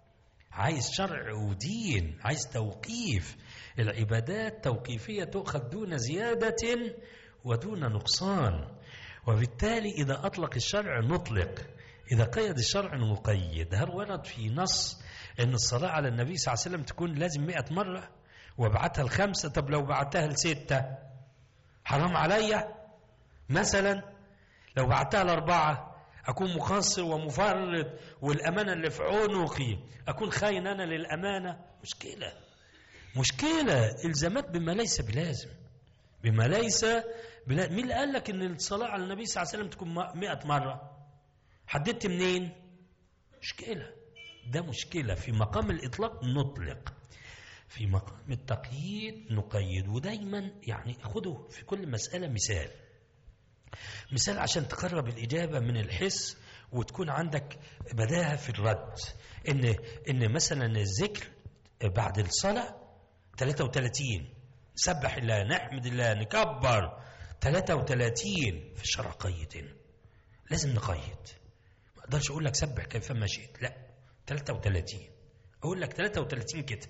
عايز شرع ودين عايز توقيف العبادات توقيفية تؤخذ دون زيادة ودون نقصان وبالتالي إذا أطلق الشرع نطلق إذا قيد الشرع نقيد هل ورد في نص أن الصلاة على النبي صلى الله عليه وسلم تكون لازم مئة مرة وابعتها الخمسة طب لو بعتها لستة حرام عليا مثلا لو بعتها لأربعة أكون مقصر ومفرط والأمانة اللي في عنقي أكون خاين أنا للأمانة مشكلة مشكلة إلزامات بما ليس بلازم بما ليس بلا... مين اللي قال لك ان الصلاة على النبي صلى الله عليه وسلم تكون 100 مرة حددت منين مشكلة ده مشكلة في مقام الإطلاق نطلق في مقام التقييد نقيد ودايما يعني خدوا في كل مسألة مثال مثال عشان تقرب الإجابة من الحس وتكون عندك بداهة في الرد إن إن مثلا الذكر بعد الصلاة 33 سبح الله نحمد الله نكبر 33 في الشرع قيد لازم نقيد ما اقدرش اقول لك سبح كيفما شئت لا 33 اقول لك 33 كده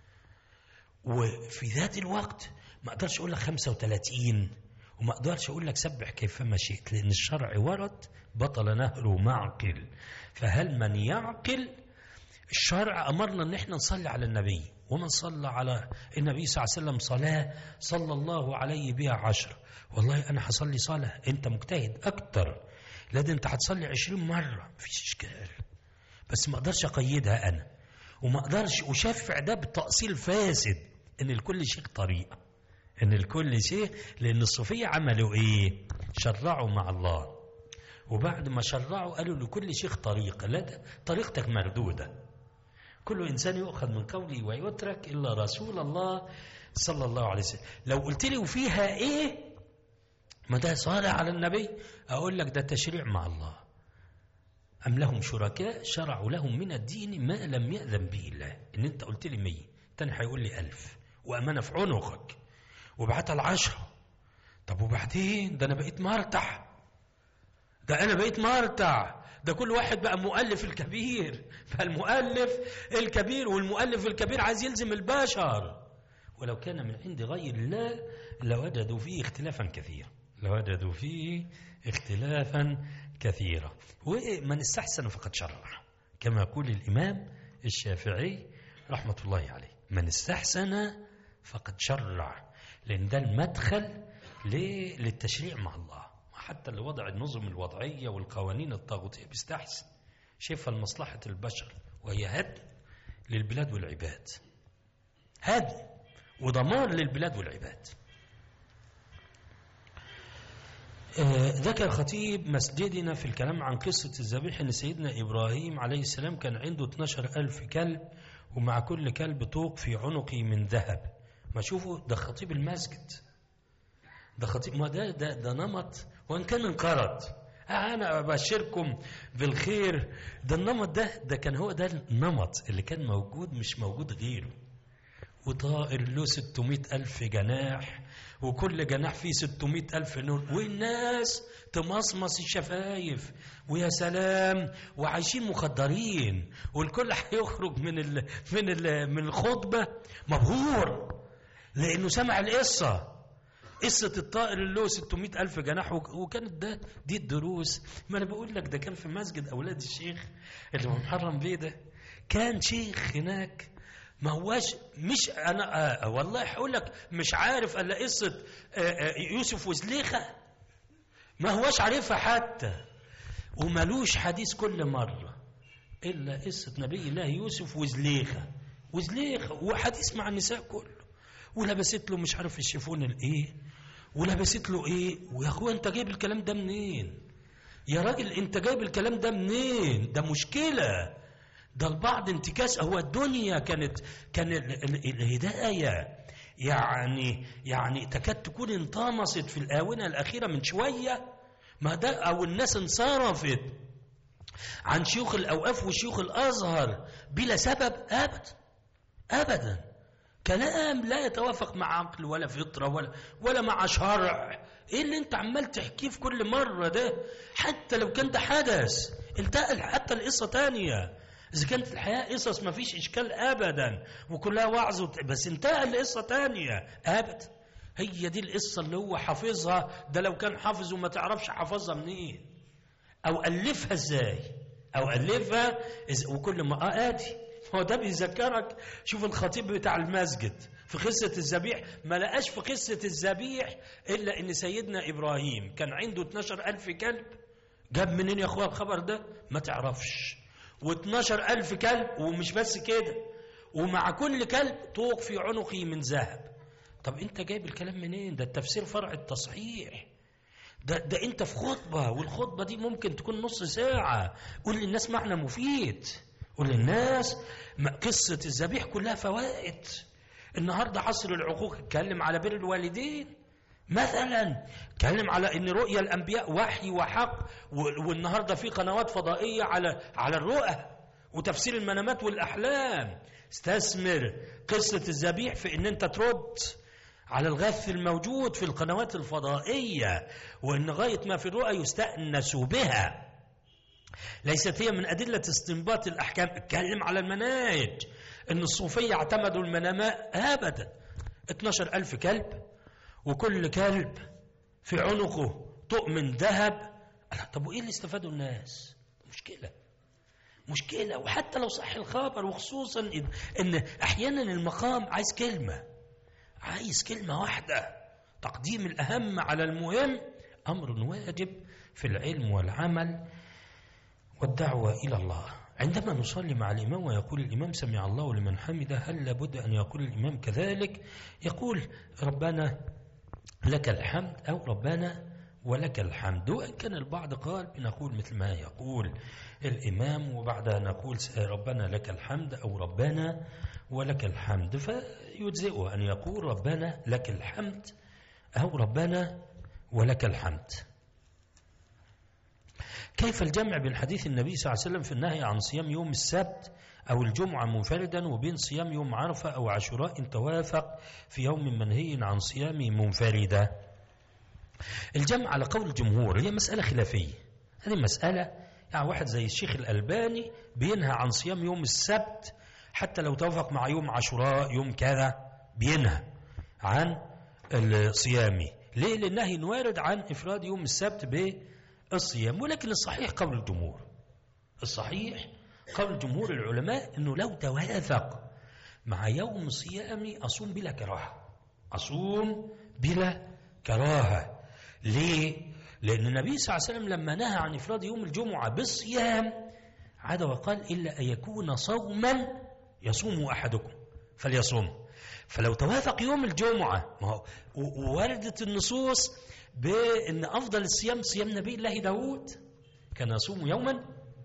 وفي ذات الوقت ما اقدرش اقول لك 35 وما اقدرش اقول لك سبح كيفما شئت لان الشرع ورد بطل نهره معقل فهل من يعقل الشرع امرنا ان احنا نصلي على النبي ومن صلى على النبي صلى الله عليه وسلم صلاه صلى الله عليه بها عشر والله انا هصلي صلاه انت مجتهد اكتر لكن انت هتصلي عشرين مره مفيش اشكال بس ما اقدرش اقيدها انا وما اقدرش اشفع ده بتاصيل فاسد ان لكل شيء طريقه ان لكل شيء لان الصوفيه عملوا ايه شرعوا مع الله وبعد ما شرعوا قالوا لكل شيخ طريقه لا طريقتك مردوده كل إنسان يؤخذ من قوله ويترك إلا رسول الله صلى الله عليه وسلم لو قلت لي وفيها إيه ما ده صالح على النبي أقول لك ده تشريع مع الله أم لهم شركاء شرعوا لهم من الدين ما لم يأذن به الله إن أنت قلت لي مية تاني هيقول لي ألف وأمانة في عنقك وبعتها العشرة طب وبعدين ده أنا بقيت مرتح ده أنا بقيت مرتع ده كل واحد بقى مؤلف الكبير فالمؤلف الكبير والمؤلف الكبير عايز يلزم البشر ولو كان من عند غير الله لوجدوا فيه اختلافا كثيرا لوجدوا فيه اختلافا كثيرا ومن استحسن فقد شرع كما يقول الإمام الشافعي رحمة الله عليه من استحسن فقد شرع لأن ده المدخل للتشريع مع الله حتى اللي وضع النظم الوضعية والقوانين الطاغوتية بيستحسن شايفها لمصلحة البشر وهي هدم للبلاد والعباد هدم ودمار للبلاد والعباد ذكر خطيب مسجدنا في الكلام عن قصة الذبيح أن سيدنا إبراهيم عليه السلام كان عنده 12 ألف كلب ومع كل كلب طوق في عنقه من ذهب ما شوفوا ده خطيب المسجد ده خطيب ما ده ده, ده نمط وان كان انقرض انا ابشركم بالخير ده النمط ده ده كان هو ده النمط اللي كان موجود مش موجود غيره وطائر له 600 ألف جناح وكل جناح فيه 600 ألف نور والناس تمصمص الشفايف ويا سلام وعايشين مخدرين والكل هيخرج من ال من ال من الخطبة مبهور لأنه سمع القصة قصة الطائر اللي له 600 ألف جناح وكانت ده دي الدروس ما أنا بقول لك ده كان في مسجد أولاد الشيخ اللي هو محرم بيه ده كان شيخ هناك ما هواش مش أنا آه والله هقول لك مش عارف إلا قصة آه آه يوسف وزليخة ما هواش عارفها حتى وملوش حديث كل مرة إلا قصة نبي الله يوسف وزليخة وزليخة وحديث مع النساء كله ولبست له مش عارف الشيفون الايه ولبست له ايه ويا اخويا انت جايب الكلام ده منين يا راجل انت جايب الكلام ده منين ده مشكله ده البعض انتكاس هو الدنيا كانت كان الهدايه يعني يعني تكاد تكون انطمست في الاونه الاخيره من شويه ما ده او الناس انصرفت عن شيوخ الاوقاف وشيوخ الازهر بلا سبب ابدا ابدا كلام لا يتوافق مع عقل ولا فطرة ولا, ولا مع شرع ايه اللي انت عمال تحكيه في كل مرة ده حتى لو كان ده حدث التقل حتى القصة تانية إذا كانت الحياة قصص ما فيش إشكال أبدا وكلها وعظ وت... بس انتهى القصة تانية أبدا هي دي القصة اللي هو حافظها ده لو كان حافظ وما تعرفش حافظها منين أو ألفها إزاي أو ألفها إز... وكل ما آه آدي هو ده بيذكرك شوف الخطيب بتاع المسجد في قصة الذبيح ما لقاش في قصة الذبيح إلا إن سيدنا إبراهيم كان عنده 12 ألف كلب جاب منين يا أخويا الخبر ده ما تعرفش و12 ألف كلب ومش بس كده ومع كل كلب طوق في عنقه من ذهب طب انت جايب الكلام منين ده التفسير فرع التصحيح ده, ده انت في خطبة والخطبة دي ممكن تكون نص ساعة قول للناس معنى مفيد قول للناس قصة الذبيح كلها فوائد النهاردة عصر العقوق اتكلم على بر الوالدين مثلا اتكلم على ان رؤيا الانبياء وحي وحق والنهارده في قنوات فضائيه على على الرؤى وتفسير المنامات والاحلام استثمر قصه الذبيح في ان انت ترد على الغث الموجود في القنوات الفضائيه وان غايه ما في الرؤى يستانس بها ليست هي من أدلة استنباط الأحكام اتكلم على المناهج أن الصوفية اعتمدوا المنامات أبدا 12 ألف كلب وكل كلب في عنقه طوق من ذهب طب وإيه اللي استفادوا الناس مشكلة مشكلة وحتى لو صح الخبر وخصوصا إن أحيانا المقام عايز كلمة عايز كلمة واحدة تقديم الأهم على المهم أمر واجب في العلم والعمل والدعوة إلى الله عندما نصلي مع الإمام ويقول الإمام سمع الله لمن حمده هل لابد أن يقول الإمام كذلك يقول ربنا لك الحمد أو ربنا ولك الحمد وإن كان البعض قال بنقول مثل ما يقول الإمام وبعدها نقول ربنا لك الحمد أو ربنا ولك الحمد فيجزئه أن يقول ربنا لك الحمد أو ربنا ولك الحمد كيف الجمع بين حديث النبي صلى الله عليه وسلم في النهي عن صيام يوم السبت أو الجمعة منفردا وبين صيام يوم عرفة أو عاشوراء إن توافق في يوم منهي عن صيامه منفردا الجمع على قول الجمهور هي مسألة خلافية هذه مسألة يعني واحد زي الشيخ الألباني بينهى عن صيام يوم السبت حتى لو توافق مع يوم عاشوراء يوم كذا بينهى عن صيامه ليه للنهي وارد عن إفراد يوم السبت بالصيام ولكن الصحيح قول الجمهور الصحيح قول جمهور العلماء أنه لو توافق مع يوم صيامي أصوم بلا كراهة أصوم بلا كراهة ليه؟ لأن النبي صلى الله عليه وسلم لما نهى عن إفراد يوم الجمعة بالصيام عاد وقال إلا أن يكون صوما يصوم أحدكم فليصوم فلو توافق يوم الجمعة ما هو ووردت النصوص بأن أفضل الصيام صيام نبي الله داود كان يصوم يوما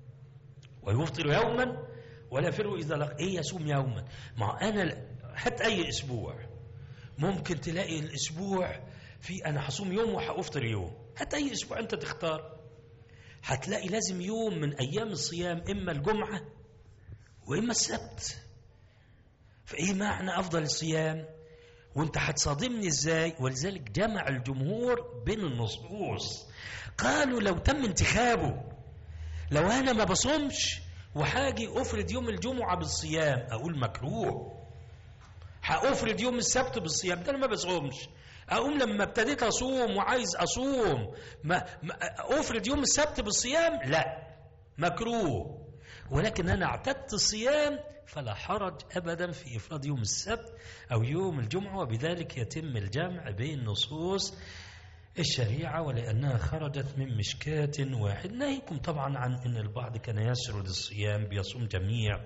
ويفطر يوما ولا يفر إذا لق إيه يصوم يوما مع أنا حتى أي أسبوع ممكن تلاقي الأسبوع في أنا هصوم يوم وهأفطر يوم حتى أي أسبوع أنت تختار هتلاقي لازم يوم من أيام الصيام إما الجمعة وإما السبت فإيه معنى أفضل الصيام وانت هتصادمني ازاي ولذلك جمع الجمهور بين النصوص قالوا لو تم انتخابه لو انا ما بصومش وحاجي افرد يوم الجمعه بالصيام اقول مكروه هافرد يوم السبت بالصيام ده انا ما بصومش اقوم لما ابتديت اصوم وعايز اصوم ما, ما افرد يوم السبت بالصيام لا مكروه ولكن انا اعتدت الصيام فلا حرج ابدا في افراد يوم السبت او يوم الجمعه وبذلك يتم الجمع بين نصوص الشريعة ولأنها خرجت من مشكاة واحد ناهيكم طبعا عن أن البعض كان يسرد الصيام بيصوم جميع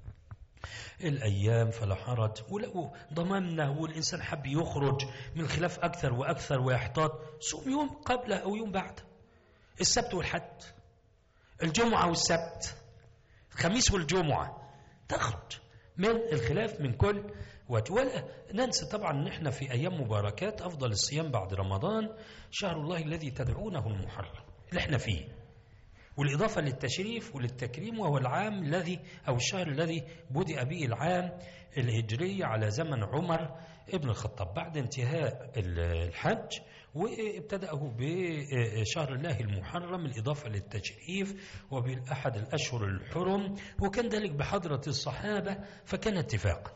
الأيام فلا حرج ولو ضمننا والإنسان حب يخرج من خلاف أكثر وأكثر ويحتاط صوم يوم قبله أو يوم بعده السبت والحد الجمعة والسبت الخميس والجمعة تخرج من الخلاف من كل وجه ولا ننسى طبعا ان احنا في ايام مباركات افضل الصيام بعد رمضان شهر الله الذي تدعونه المحرم اللي احنا فيه والإضافة للتشريف وللتكريم وهو العام الذي أو الشهر الذي بدأ به العام الهجري على زمن عمر ابن الخطاب بعد انتهاء الحج وابتدأه بشهر الله المحرم الإضافة للتشريف وبالأحد الأشهر الحرم وكان ذلك بحضرة الصحابة فكان اتفاقا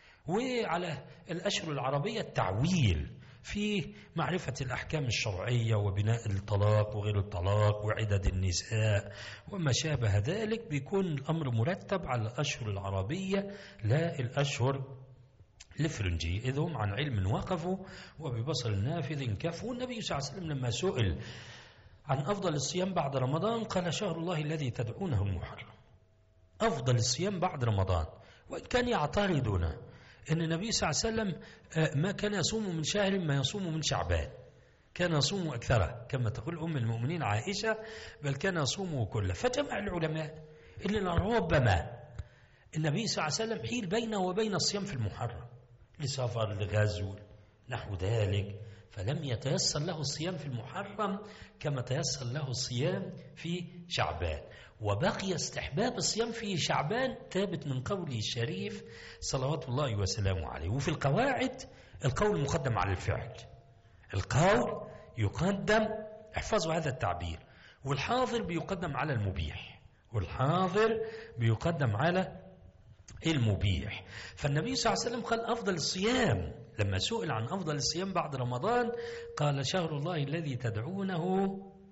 وعلى الأشهر العربية التعويل في معرفة الأحكام الشرعية وبناء الطلاق وغير الطلاق وعدد النساء وما شابه ذلك بيكون الأمر مرتب على الأشهر العربية لا الأشهر الفرنجي إذ هم عن علم وقفوا وببصر نافذ كفوا النبي صلى الله عليه وسلم لما سئل عن أفضل الصيام بعد رمضان قال شهر الله الذي تدعونه المحرم أفضل الصيام بعد رمضان وإن كان يعترضون أن النبي صلى الله عليه وسلم آه، ما كان يصوم من شهر ما يصوم من شعبان كان يصوم أكثره كما تقول أم المؤمنين عائشة بل كان يصومه كله فجمع العلماء اللي ربما النبي صلى الله عليه وسلم حيل بينه وبين الصيام في المحرم لسفر لغزو نحو ذلك فلم يتيسر له الصيام في المحرم كما تيسر له الصيام في شعبان وبقي استحباب الصيام في شعبان ثابت من قوله الشريف صلوات الله وسلامه عليه وفي القواعد القول مقدم على الفعل القول يقدم احفظوا هذا التعبير والحاضر بيقدم على المبيح والحاضر بيقدم على المبيح فالنبي صلى الله عليه وسلم قال أفضل الصيام لما سئل عن أفضل الصيام بعد رمضان قال شهر الله الذي تدعونه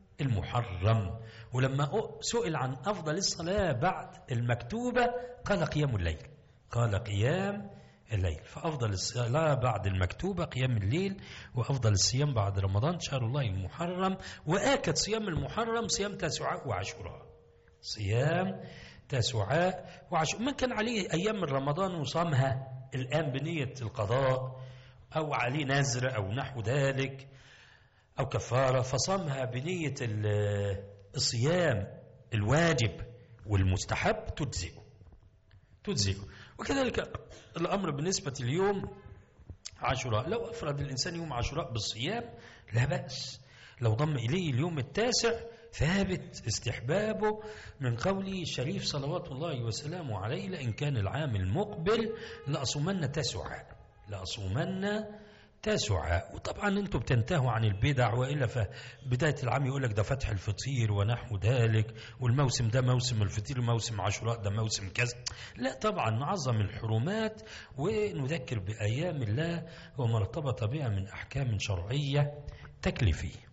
المحرم ولما سئل عن أفضل الصلاة بعد المكتوبة قال قيام الليل قال قيام الليل فأفضل الصلاة بعد المكتوبة قيام الليل وأفضل الصيام بعد رمضان شهر الله المحرم وآكد صيام المحرم صيام تاسعاء وعاشوراء صيام تاسعاء وعاشوراء من كان عليه أيام من رمضان وصامها الآن بنية القضاء أو عليه نذر أو نحو ذلك أو كفارة فصامها بنية الصيام الواجب والمستحب تجزئه تجزئه وكذلك الأمر بالنسبة اليوم عاشوراء لو أفرد الإنسان يوم عاشوراء بالصيام لا بأس لو ضم إليه اليوم التاسع ثابت استحبابه من قوله الشريف صلوات الله وسلامه عليه لإن كان العام المقبل لأصومن تسعا لأصومن تاسعة وطبعا انتم بتنتهوا عن البدع والا فبدايه العام يقول لك ده فتح الفطير ونحو ذلك والموسم ده موسم الفطير موسم عاشوراء ده موسم كذا لا طبعا نعظم الحرمات ونذكر بايام الله وما ارتبط بها من احكام شرعيه تكليفيه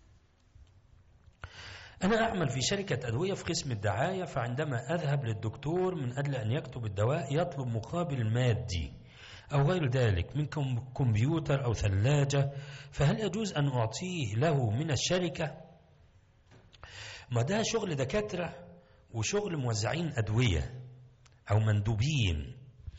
أنا أعمل في شركة أدوية في قسم الدعاية فعندما أذهب للدكتور من أجل أن يكتب الدواء يطلب مقابل مادي أو غير ذلك من كمبيوتر أو ثلاجة فهل يجوز أن أعطيه له من الشركة ما ده شغل دكاترة وشغل موزعين أدوية أو مندوبين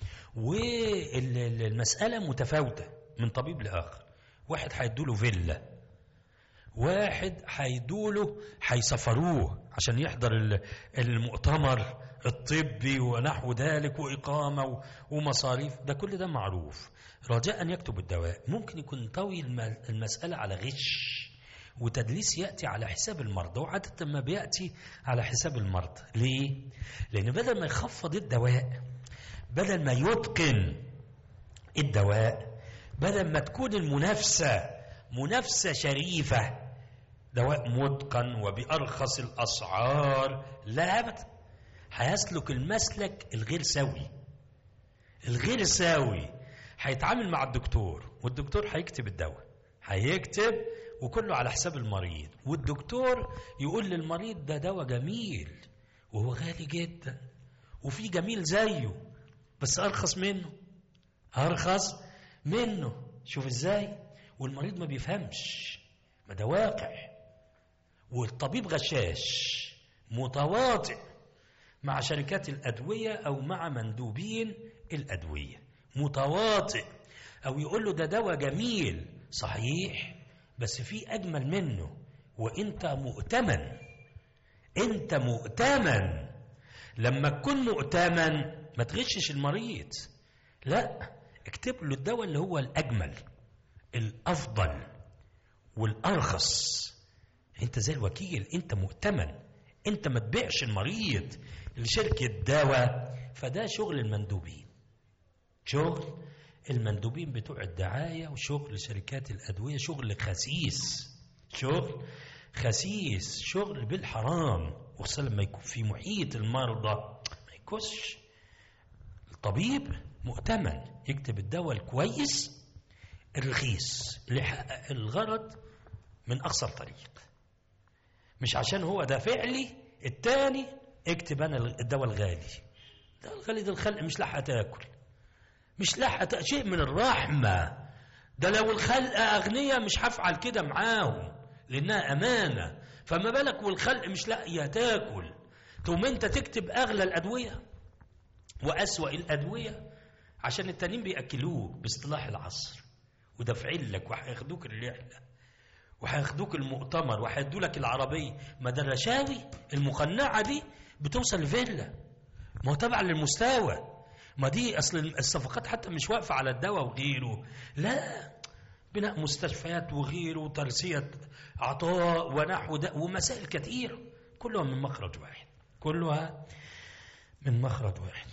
والمسألة متفاوتة من طبيب لآخر واحد هيدوله فيلا واحد هيدوله هيسفروه عشان يحضر المؤتمر الطبي ونحو ذلك وإقامة ومصاريف ده كل ده معروف رجاء أن يكتب الدواء ممكن يكون طوي المسألة على غش وتدليس يأتي على حساب المرضى وعادة ما بيأتي على حساب المرضى ليه؟ لأن بدل ما يخفض الدواء بدل ما يتقن الدواء بدل ما تكون المنافسة منافسة شريفة دواء متقن وبأرخص الأسعار لا أبدا هيسلك المسلك الغير سوي الغير سوي هيتعامل مع الدكتور والدكتور هيكتب الدواء هيكتب وكله على حساب المريض والدكتور يقول للمريض ده دواء جميل وهو غالي جدا وفي جميل زيه بس أرخص منه أرخص منه شوف إزاي والمريض ما بيفهمش ما ده واقع والطبيب غشاش متواطئ مع شركات الأدوية أو مع مندوبين الأدوية متواطئ أو يقول له ده دواء جميل صحيح بس في أجمل منه وإنت مؤتمن أنت مؤتمن لما تكون مؤتمن ما تغشش المريض لا اكتب له الدواء اللي هو الأجمل الأفضل والأرخص انت زي الوكيل انت مؤتمن انت ما تبيعش المريض لشركة دواء فده شغل المندوبين شغل المندوبين بتوع الدعاية وشغل شركات الأدوية شغل خسيس شغل خسيس شغل بالحرام وخصوصا لما يكون في محيط المرضى ما يكونش الطبيب مؤتمن يكتب الدواء الكويس الرخيص اللي يحقق الغرض من أقصر طريق مش عشان هو دافع لي التاني اكتب أنا الدواء الغالي الدواء الغالي ده الخلق مش لاحقة تاكل مش لاحقة شيء من الرحمة ده لو الخلق أغنياء مش هفعل كده معاهم لأنها أمانة فما بالك والخلق مش لاقية تاكل ثم أنت تكتب أغلى الأدوية وأسوأ الأدوية عشان التانيين بيأكلوك باصطلاح العصر ودافعين لك وهياخدوك الرحلة وهياخدوك المؤتمر وهيدوا لك العربية ما ده الرشاوي المقنعة دي بتوصل لفيلا ما هو تبع للمستوى ما دي أصل الصفقات حتى مش واقفة على الدواء وغيره لا بناء مستشفيات وغيره وترسية عطاء ونحو ده ومسائل كثيرة كلها من مخرج واحد كلها من مخرج واحد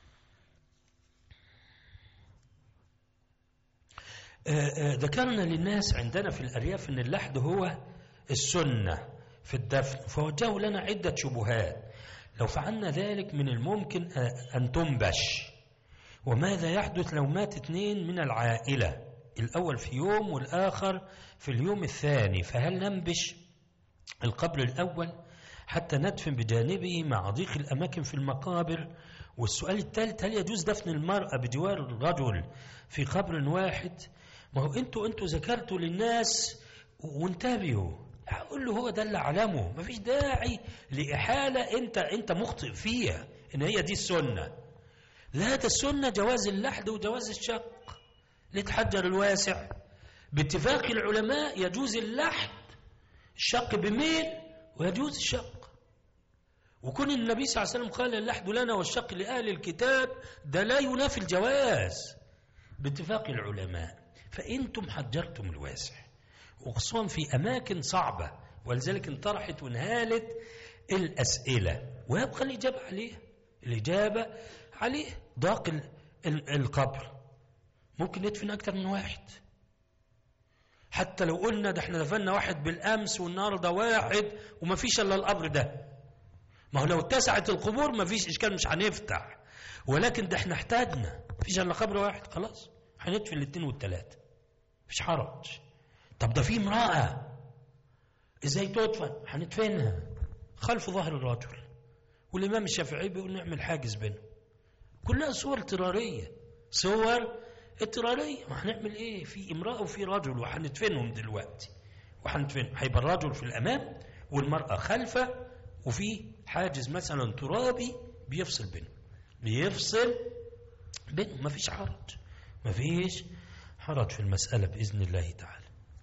ذكرنا للناس عندنا في الأرياف أن اللحد هو السنة في الدفن فوجهوا لنا عدة شبهات لو فعلنا ذلك من الممكن أن تنبش وماذا يحدث لو مات اثنين من العائلة الأول في يوم والآخر في اليوم الثاني فهل ننبش القبر الأول حتى ندفن بجانبه مع ضيق الأماكن في المقابر والسؤال الثالث هل يجوز دفن المرأة بجوار الرجل في قبر واحد ما هو انتوا انتوا ذكرتوا للناس وانتبهوا هقول له هو ده اللي علمه مفيش داعي لإحالة انت انت مخطئ فيها ان هي دي السنة لا ده السنة جواز اللحد وجواز الشق لتحجر الواسع باتفاق العلماء يجوز اللحد الشق بميل ويجوز الشق وكون النبي صلى الله عليه وسلم قال اللحد لنا والشق لأهل الكتاب ده لا ينافي الجواز باتفاق العلماء فأنتم حجرتم الواسع وخصوصا في أماكن صعبة ولذلك انطرحت وانهالت الأسئلة ويبقى الإجابة عليها الإجابة عليه ضاق القبر ممكن ندفن أكثر من واحد حتى لو قلنا ده احنا دفنا واحد بالأمس والنهارده واحد وما فيش إلا القبر ده ما هو لو اتسعت القبور ما فيش إشكال مش هنفتح ولكن ده احنا احتاجنا فيش إلا قبر واحد خلاص هندفن الاثنين والثلاثة مش حرج طب ده في امرأة ازاي تدفن هندفنها خلف ظهر الرجل والإمام الشافعي بيقول نعمل حاجز بينهم كلها صور اضطرارية صور اضطرارية ما هنعمل ايه في امرأة وفي رجل وهندفنهم دلوقتي وهندفن هيبقى الرجل في الأمام والمرأة خلفه وفي حاجز مثلا ترابي بيفصل بينهم بيفصل بينهم مفيش حرج مفيش حرج في المسألة بإذن الله تعالى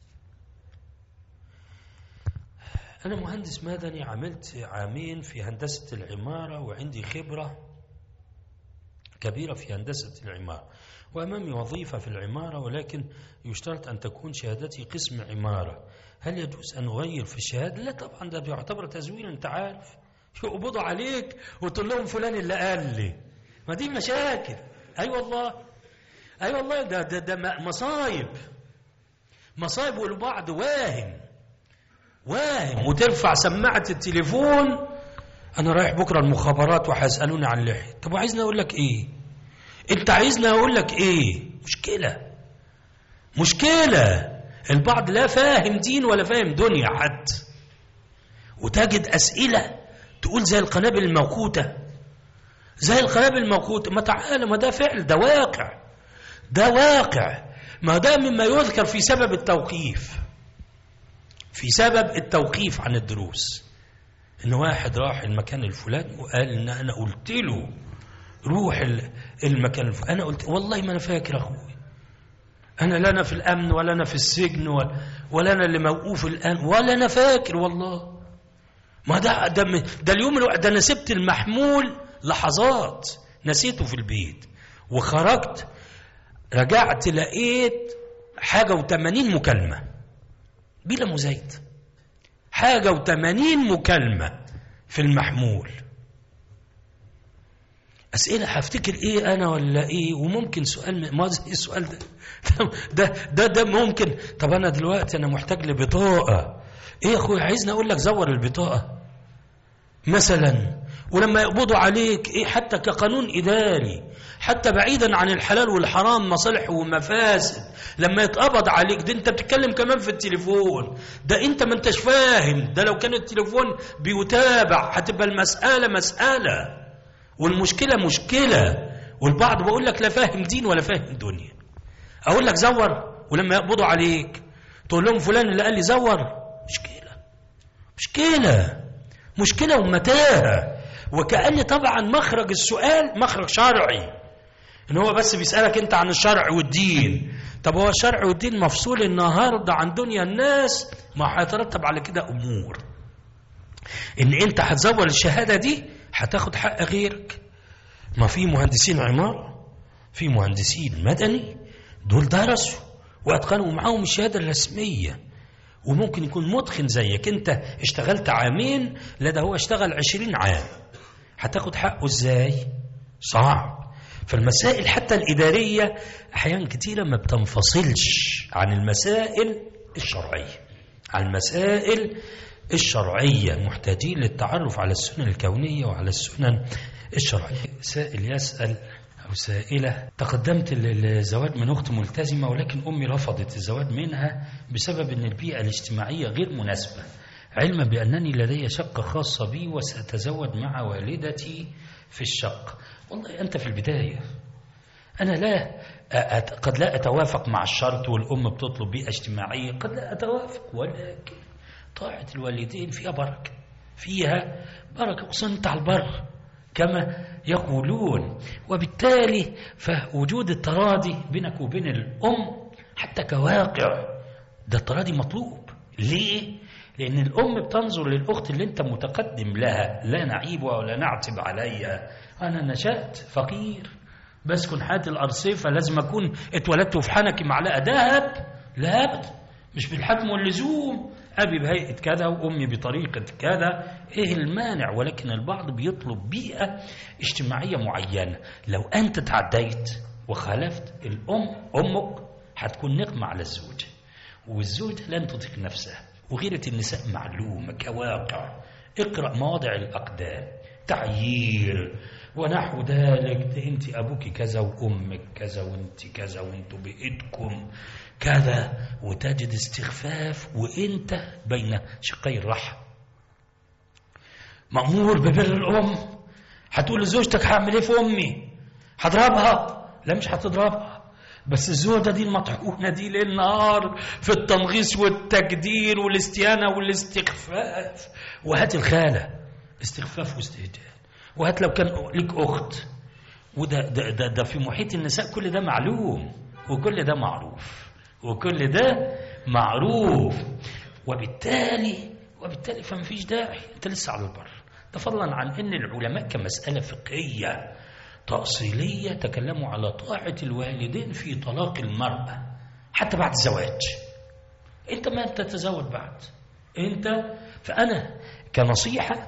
أنا مهندس مدني عملت عامين في هندسة العمارة وعندي خبرة كبيرة في هندسة العمارة وأمامي وظيفة في العمارة ولكن يشترط أن تكون شهادتي قسم عمارة هل يجوز أن أغير في الشهادة؟ لا طبعا ده بيعتبر تزوير أنت عارف يقبضوا عليك وتقول لهم فلان اللي قال لي ما دي مشاكل أي أيوة والله أي أيوة والله ده, ده, ده مصايب مصايب والبعض واهم واهم وترفع سماعة التليفون أنا رايح بكرة المخابرات وهيسألوني عن اللحية طب وعايزني أقول لك إيه أنت عايزني أقول لك إيه مشكلة مشكلة البعض لا فاهم دين ولا فاهم دنيا حتى وتجد أسئلة تقول زي القنابل الموقوتة زي القنابل الموقوتة ما تعالى ما ده فعل ده واقع ده واقع ما ده مما يذكر في سبب التوقيف في سبب التوقيف عن الدروس ان واحد راح المكان الفلاني وقال ان انا قلت له روح المكان الفلاني انا قلت والله ما انا فاكر اخوي انا لا انا في الامن ولا انا في السجن ولا, ولا انا اللي موقوف الان ولا انا فاكر والله ما ده ده, ده اليوم الوقت ده انا سبت المحمول لحظات نسيته في البيت وخرجت رجعت لقيت حاجة وثمانين مكالمة بلا مزايد حاجة وثمانين مكالمة في المحمول أسئلة هفتكر إيه أنا ولا إيه وممكن سؤال ما زي السؤال ده ده ده ده ممكن طب أنا دلوقتي أنا محتاج لبطاقة إيه يا أخويا عايزني أقول لك زور البطاقة مثلا ولما يقبضوا عليك إيه حتى كقانون إداري حتى بعيدا عن الحلال والحرام مصالح ومفاسد لما يتقبض عليك ده انت بتتكلم كمان في التليفون ده انت ما انتش فاهم ده لو كان التليفون بيتابع هتبقى المسألة مسألة والمشكلة مشكلة والبعض بقول لك لا فاهم دين ولا فاهم دنيا اقول لك زور ولما يقبضوا عليك تقول لهم فلان اللي قال لي زور مشكلة مشكلة مشكلة ومتاهة وكأن طبعا مخرج السؤال مخرج شرعي ان هو بس بيسألك انت عن الشرع والدين طب هو الشرع والدين مفصول النهاردة عن دنيا الناس ما هيترتب على كده امور ان انت هتزور الشهادة دي هتاخد حق غيرك ما في مهندسين عمارة في مهندسين مدني دول درسوا واتقنوا معاهم الشهادة الرسمية وممكن يكون متقن زيك انت اشتغلت عامين لا ده هو اشتغل عشرين عام هتاخد حقه ازاي صعب فالمسائل حتى الإدارية أحيانا كتيرة ما بتنفصلش عن المسائل الشرعية عن المسائل الشرعية محتاجين للتعرف على السنن الكونية وعلى السنن الشرعية سائل يسأل أو سائلة تقدمت للزواج من أخت ملتزمة ولكن أمي رفضت الزواج منها بسبب أن البيئة الاجتماعية غير مناسبة علما بأنني لدي شقة خاصة بي وسأتزوج مع والدتي في الشقة والله أنت في البداية أنا لا أت... قد لا أتوافق مع الشرط والأم بتطلب بيئة اجتماعية قد لا أتوافق ولكن طاعة الوالدين فيها بركة فيها بركة وصنت على البر كما يقولون وبالتالي فوجود التراضي بينك وبين الأم حتى كواقع ده التراضي مطلوب ليه؟ لأن الأم بتنظر للأخت اللي أنت متقدم لها لا نعيبها ولا نعتب عليها أنا نشأت فقير بسكن حياة الأرصفة لازم أكون اتولدت في حنكي معلقة ذهب لا أبدا مش بالحتم واللزوم أبي بهيئة كذا وأمي بطريقة كذا إيه المانع ولكن البعض بيطلب بيئة اجتماعية معينة لو أنت تعديت وخالفت الأم أمك هتكون نقمة على الزوجة والزوجة لن تطيق نفسها وغيرة النساء معلومة كواقع اقرأ مواضع الأقدام تعيير ونحو ذلك انت ابوك كذا وامك كذا وانت كذا وانتوا بيئتكم كذا وتجد استخفاف وانت بين شقي الرحم مأمور ببر الام هتقول لزوجتك هعمل ايه في امي هضربها لا مش هتضربها بس الزوجة دي المطحونة دي ليل نهار في التنغيص والتجدير والاستيانة والاستخفاف وهات الخالة استخفاف واستهجان وهات لو كان لك أخت وده ده, ده, ده في محيط النساء كل ده معلوم وكل ده معروف وكل ده معروف وبالتالي وبالتالي فما فيش داعي انت لسه على البر ده فضلا عن ان العلماء كمسألة فقهية تأصيلية تكلموا على طاعة الوالدين في طلاق المرأة حتى بعد الزواج انت ما تتزوج بعد انت فأنا كنصيحة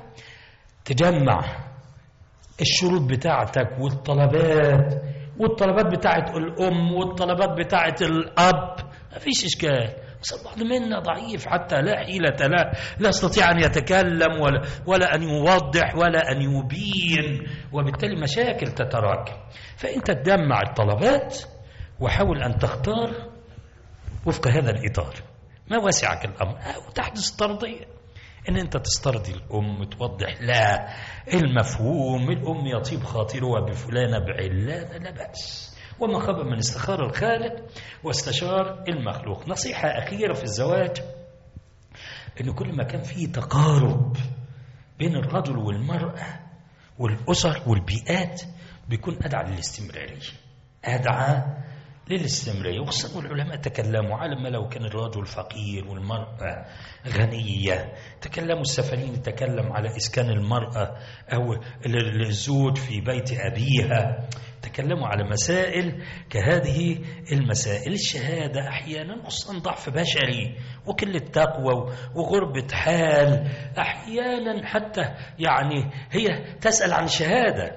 تجمع الشروط بتاعتك والطلبات والطلبات بتاعت الأم والطلبات بتاعت الأب ما فيش إشكال بس البعض منا ضعيف حتى لا حيلة لا لا يستطيع أن يتكلم ولا, ولا أن يوضح ولا أن يبين وبالتالي مشاكل تتراكم فأنت تجمع الطلبات وحاول أن تختار وفق هذا الإطار ما وسعك الأمر وتحدث الترضية ان انت تسترضي الام توضح لا المفهوم الام يطيب خاطرها بفلانة بعلانة لا بأس وما خاب من استخار الخالق واستشار المخلوق نصيحة أخيرة في الزواج ان كل ما كان فيه تقارب بين الرجل والمرأة والأسر والبيئات بيكون أدعى للاستمرارية أدعى للاستمرارية وخصوصا العلماء تكلموا على ما لو كان الرجل فقير والمرأة غنية تكلموا السفلين تكلم على إسكان المرأة أو الزوج في بيت أبيها تكلموا على مسائل كهذه المسائل الشهادة أحيانا خصوصا ضعف بشري وكل التقوى وغربة حال أحيانا حتى يعني هي تسأل عن شهادة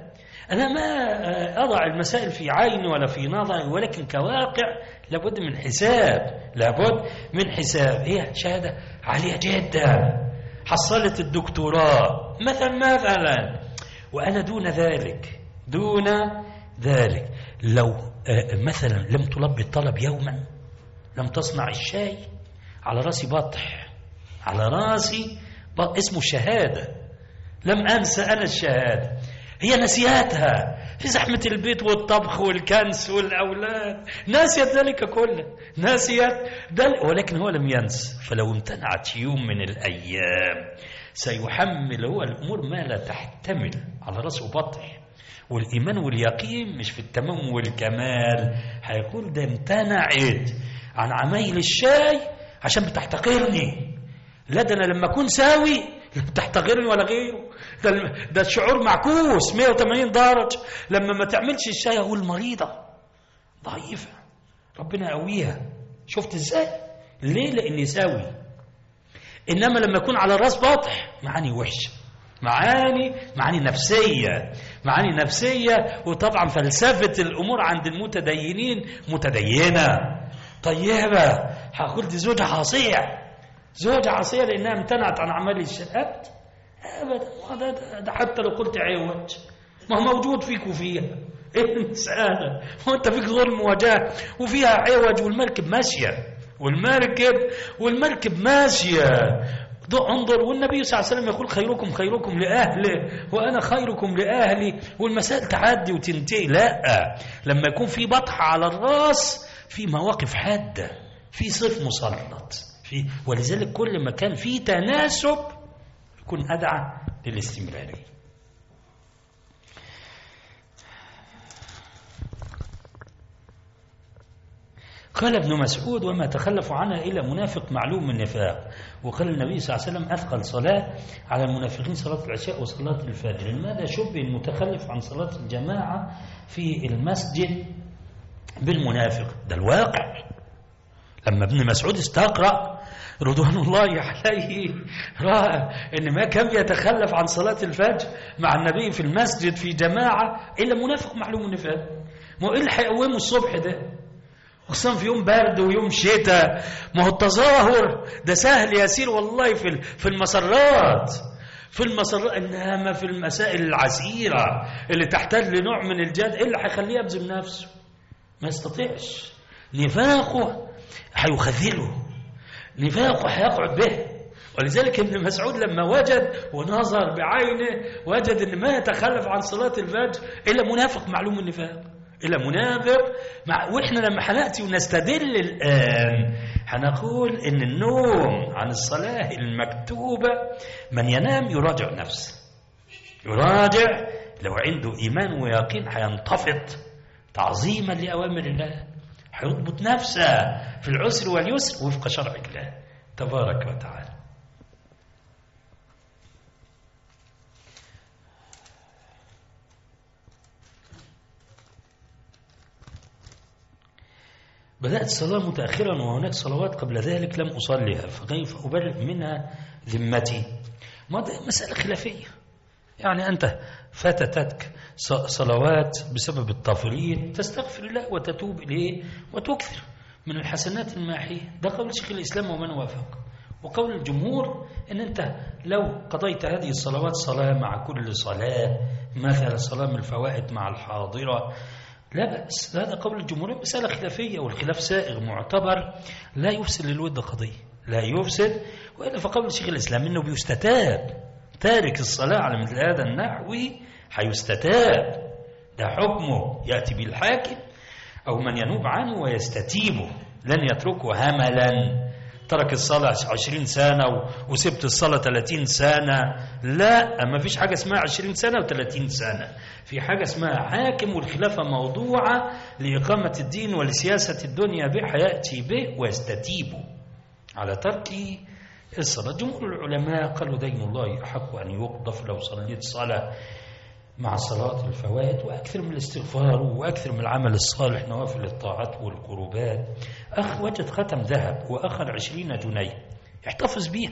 أنا ما أضع المسائل في عيني ولا في نظري ولكن كواقع لابد من حساب لابد من حساب هي شهادة عالية جدا حصلت الدكتوراه مثلا مثلا وأنا دون ذلك دون ذلك لو مثلا لم تلبي الطلب يوما لم تصنع الشاي على راسي بطح على راسي بطح اسمه شهادة لم أنسى أنا الشهادة هي نسياتها في زحمة البيت والطبخ والكنس والأولاد ناسيت ذلك كله ناسيت دل ولكن هو لم ينس فلو امتنعت يوم من الأيام سيحمل هو الأمور ما لا تحتمل على رأسه بطح والإيمان واليقين مش في التمام والكمال هيقول ده امتنعت عن عمايل الشاي عشان بتحتقرني لا ده أنا لما أكون ساوي لا بتحتقرني ولا غيره ده, ده الشعور معكوس 180 درجة لما ما تعملش الشاي أقول مريضة ضعيفة ربنا يقويها شفت ازاي ليه لاني ساوي انما لما يكون على الراس باطح معاني وحشه معاني معاني نفسيه معاني نفسيه وطبعا فلسفه الامور عند المتدينين متدينه طيبه هقول دي زوجه عصيه زوجه عصيه لانها امتنعت عن اعمال الشهاد ابدا ده, ده حتى لو قلت عوج ما هو موجود فيك وفيها ايه المسألة هو انت فيك ظلم وجاه وفيها عوج والمركب ماشية والمركب والمركب ماشية انظر والنبي صلى الله عليه وسلم يقول خيركم خيركم لأهله وأنا خيركم لأهلي والمسائل تعدي وتنتهي لا لما يكون في بطحة على الراس في مواقف حادة في صيف مسلط في ولذلك كل ما كان في تناسب يكون أدعى للاستمرارية قال ابن مسعود وما تخلف عنها إلا منافق معلوم النفاق وقال النبي صلى الله عليه وسلم أثقل صلاة على المنافقين صلاة العشاء وصلاة الفجر لماذا شبه المتخلف عن صلاة الجماعة في المسجد بالمنافق ده الواقع لما ابن مسعود استقرأ رضوان الله عليه رأى ان ما كان يتخلف عن صلاة الفجر مع النبي في المسجد في جماعة إلا منافق معلوم النفاق ما هو إيه اللي هيقومه الصبح ده خصوصا في يوم برد ويوم شتاء ما هو التظاهر ده سهل يسير والله في في المسرات في المسرات انما في المسائل العسيره اللي تحتاج لنوع من الجد ايه اللي هيخليه يبذل نفسه ما يستطيعش نفاقه هيخذله نفاقه هيقعد به ولذلك ابن مسعود لما وجد ونظر بعينه وجد ان ما يتخلف عن صلاه الفجر الا منافق معلوم النفاق إلى منافق مع وإحنا لما هنأتي ونستدل الآن هنقول إن النوم عن الصلاة المكتوبة من ينام يراجع نفسه يراجع لو عنده إيمان ويقين هينتفض تعظيما لأوامر الله هيضبط نفسه في العسر واليسر وفق شرع الله تبارك وتعالى بدأت الصلاة متأخرا وهناك صلوات قبل ذلك لم أصليها فكيف أبرئ منها ذمتي ما مسألة خلافية يعني أنت فاتتك صلوات بسبب التفريط تستغفر الله وتتوب إليه وتكثر من الحسنات الماحية ده قول شيخ الإسلام ومن وافق وقول الجمهور أن أنت لو قضيت هذه الصلوات صلاة مع كل صلاة مثلا صلاة من الفوائد مع الحاضرة لا بأس هذا قول الجمهور مسألة خلافية والخلاف سائغ معتبر لا يفسد للود قضية لا يفسد وإلا فقول شيخ الإسلام إنه بيستتاب تارك الصلاة على مثل هذا النحو حيستتاب ده حكمه يأتي بالحاكم أو من ينوب عنه ويستتيبه لن يتركه هملا ترك الصلاة عشرين سنة وسبت الصلاة ثلاثين سنة لا ما فيش حاجة اسمها عشرين سنة وثلاثين سنة في حاجة اسمها حاكم والخلافة موضوعة لإقامة الدين ولسياسة الدنيا به حيأتي به ويستتيب على ترك الصلاة جمهور العلماء قالوا دين الله أحق أن يقضف لو صليت صلاة مع صلاة الفوائد وأكثر من الاستغفار وأكثر من العمل الصالح نوافل الطاعات والقربات أخ وجد ختم ذهب وأخذ عشرين جنيه يحتفظ بيها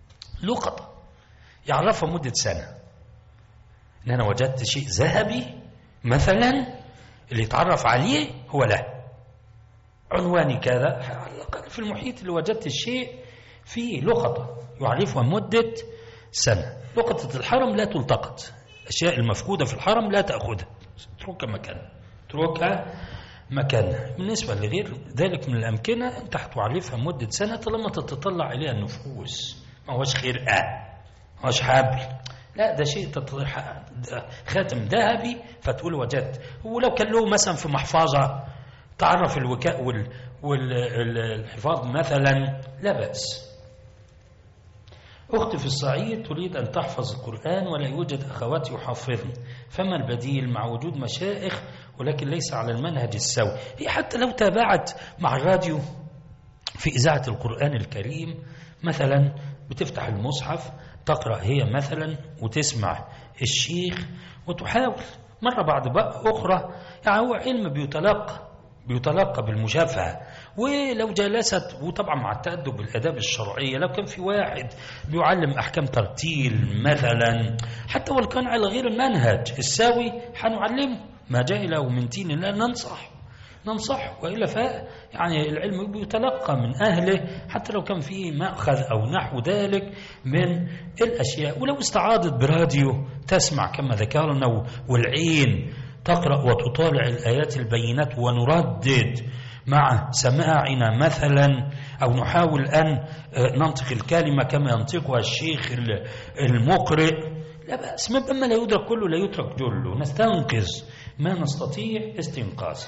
لقطة يعرفها مدة سنة إن أنا وجدت شيء ذهبي مثلا اللي يتعرف عليه هو له عنواني كذا على الأقل في المحيط اللي وجدت الشيء فيه لقطة يعرفها مدة سنة لقطة الحرم لا تلتقط الأشياء المفقودة في الحرم لا تأخذها اتركها مكانها اتركها مكانها بالنسبة لغير ذلك من الأمكنة أنت هتعرفها مدة سنة لما تتطلع إليها النفوس ما هوش خرقة ما هوش حبل لا ده شيء تطلع خاتم ذهبي فتقول وجدت ولو كان له مثلا في محفظة تعرف الوكاء وال والحفاظ مثلا لا بأس أختي في الصعيد تريد أن تحفظ القرآن ولا يوجد أخوات يحفظن فما البديل مع وجود مشائخ ولكن ليس على المنهج السوي هي حتى لو تابعت مع الراديو في إذاعة القرآن الكريم مثلا بتفتح المصحف تقرأ هي مثلا وتسمع الشيخ وتحاول مرة بعد بقى أخرى يعني هو علم بيتلقى بيتلقى بالمشافهة ولو جلست وطبعا مع التأدب بالآداب الشرعية لو كان في واحد بيعلم أحكام ترتيل مثلا حتى ولو كان على غير المنهج الساوي حنعلمه ما جاء له من دين الله ننصح ننصح وإلا ف يعني العلم بيتلقى من أهله حتى لو كان فيه مأخذ أو نحو ذلك من الأشياء ولو استعاضت براديو تسمع كما ذكرنا والعين تقرأ وتطالع الآيات البينات ونردد مع سماعنا مثلا أو نحاول أن ننطق الكلمة كما ينطقها الشيخ المقرئ لا بأس مما لا يدرك كله لا يترك جله نستنقذ ما نستطيع استنقاذه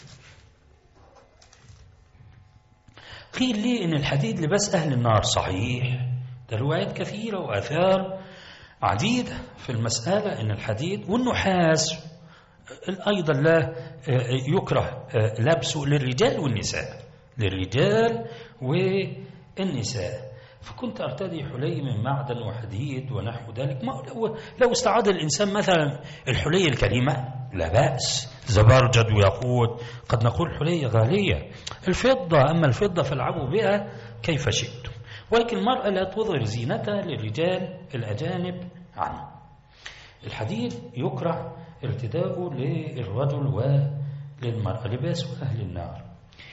قيل لي إن الحديد لباس أهل النار صحيح ده روايات كثيرة وآثار عديدة في المسألة إن الحديد والنحاس أيضا لا يكره لبسه للرجال والنساء للرجال والنساء فكنت أرتدي حلي من معدن وحديد ونحو ذلك ما لو, لو استعاد الإنسان مثلا الحلي الكريمة لا بأس زبرجد وياقوت قد نقول حلية غالية الفضة أما الفضة فالعبوا بها كيف شئتم ولكن المرأة لا تظهر زينتها للرجال الأجانب عنه الحديد يكره ارتداؤه للرجل وللمرأة لباس أهل النار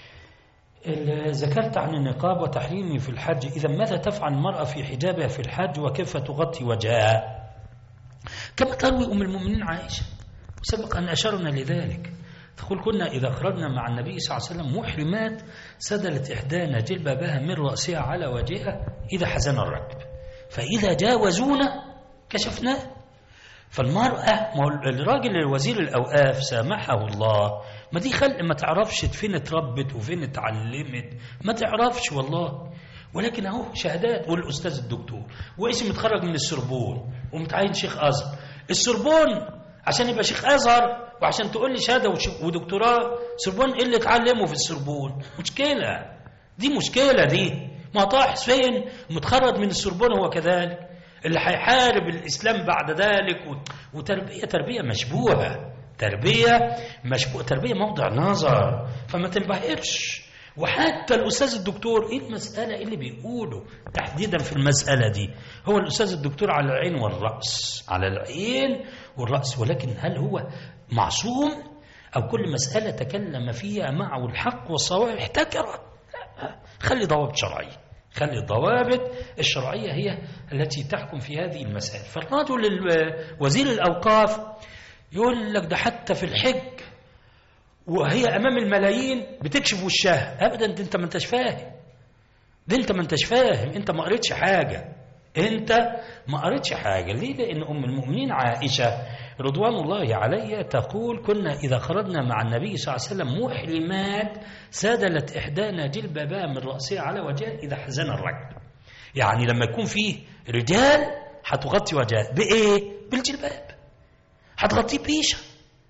ذكرت عن النقاب وتحريمه في الحج إذا ماذا تفعل المرأة في حجابها في الحج وكيف تغطي وجهها كما تروي أم المؤمنين عائشة سبق أن أشرنا لذلك تقول كنا إذا خرجنا مع النبي صلى الله عليه وسلم محرمات سدلت إحدانا جلبابها من رأسها على وجهها إذا حزن الركب فإذا جاوزونا كشفناه فالمرأة ما الراجل الوزير الأوقاف سامحه الله ما دي خلق ما تعرفش فين اتربت وفين اتعلمت ما تعرفش والله ولكن اهو شهادات والأستاذ الدكتور واسم متخرج من السربون ومتعين شيخ أزهر السربون عشان يبقى شيخ أزهر وعشان تقول لي شهادة ودكتوراه سربون إيه اللي اتعلمه في السربون مشكلة دي مشكلة دي ما طاح فين متخرج من السربون هو كذلك اللي هيحارب الإسلام بعد ذلك وتربية تربية مشبوهة تربية مشبوهة تربية موضع نظر فما تنبهرش وحتى الأستاذ الدكتور إيه المسألة اللي بيقوله تحديدا في المسألة دي هو الأستاذ الدكتور على العين والرأس على العين والرأس ولكن هل هو معصوم أو كل مسألة تكلم فيها معه الحق والصواب احتكر لا خلي ضوابط شرعيه خلي الضوابط الشرعية هي التي تحكم في هذه المسائل فالرجل وزير الأوقاف يقول لك ده حتى في الحج وهي أمام الملايين بتكشف وشها أبدا ده أنت ما أنتش فاهم ده أنت ما أنتش فاهم أنت ما قريتش حاجة أنت ما قريتش حاجة ليه لأن أم المؤمنين عائشة رضوان الله عليها تقول كنا إذا خرجنا مع النبي صلى الله عليه وسلم محرمات سادلت إحدانا جلبابها من رأسها على وجهها إذا حزن الرجل يعني لما يكون فيه رجال هتغطي وجهها بإيه؟ بالجلباب هتغطيه بيشة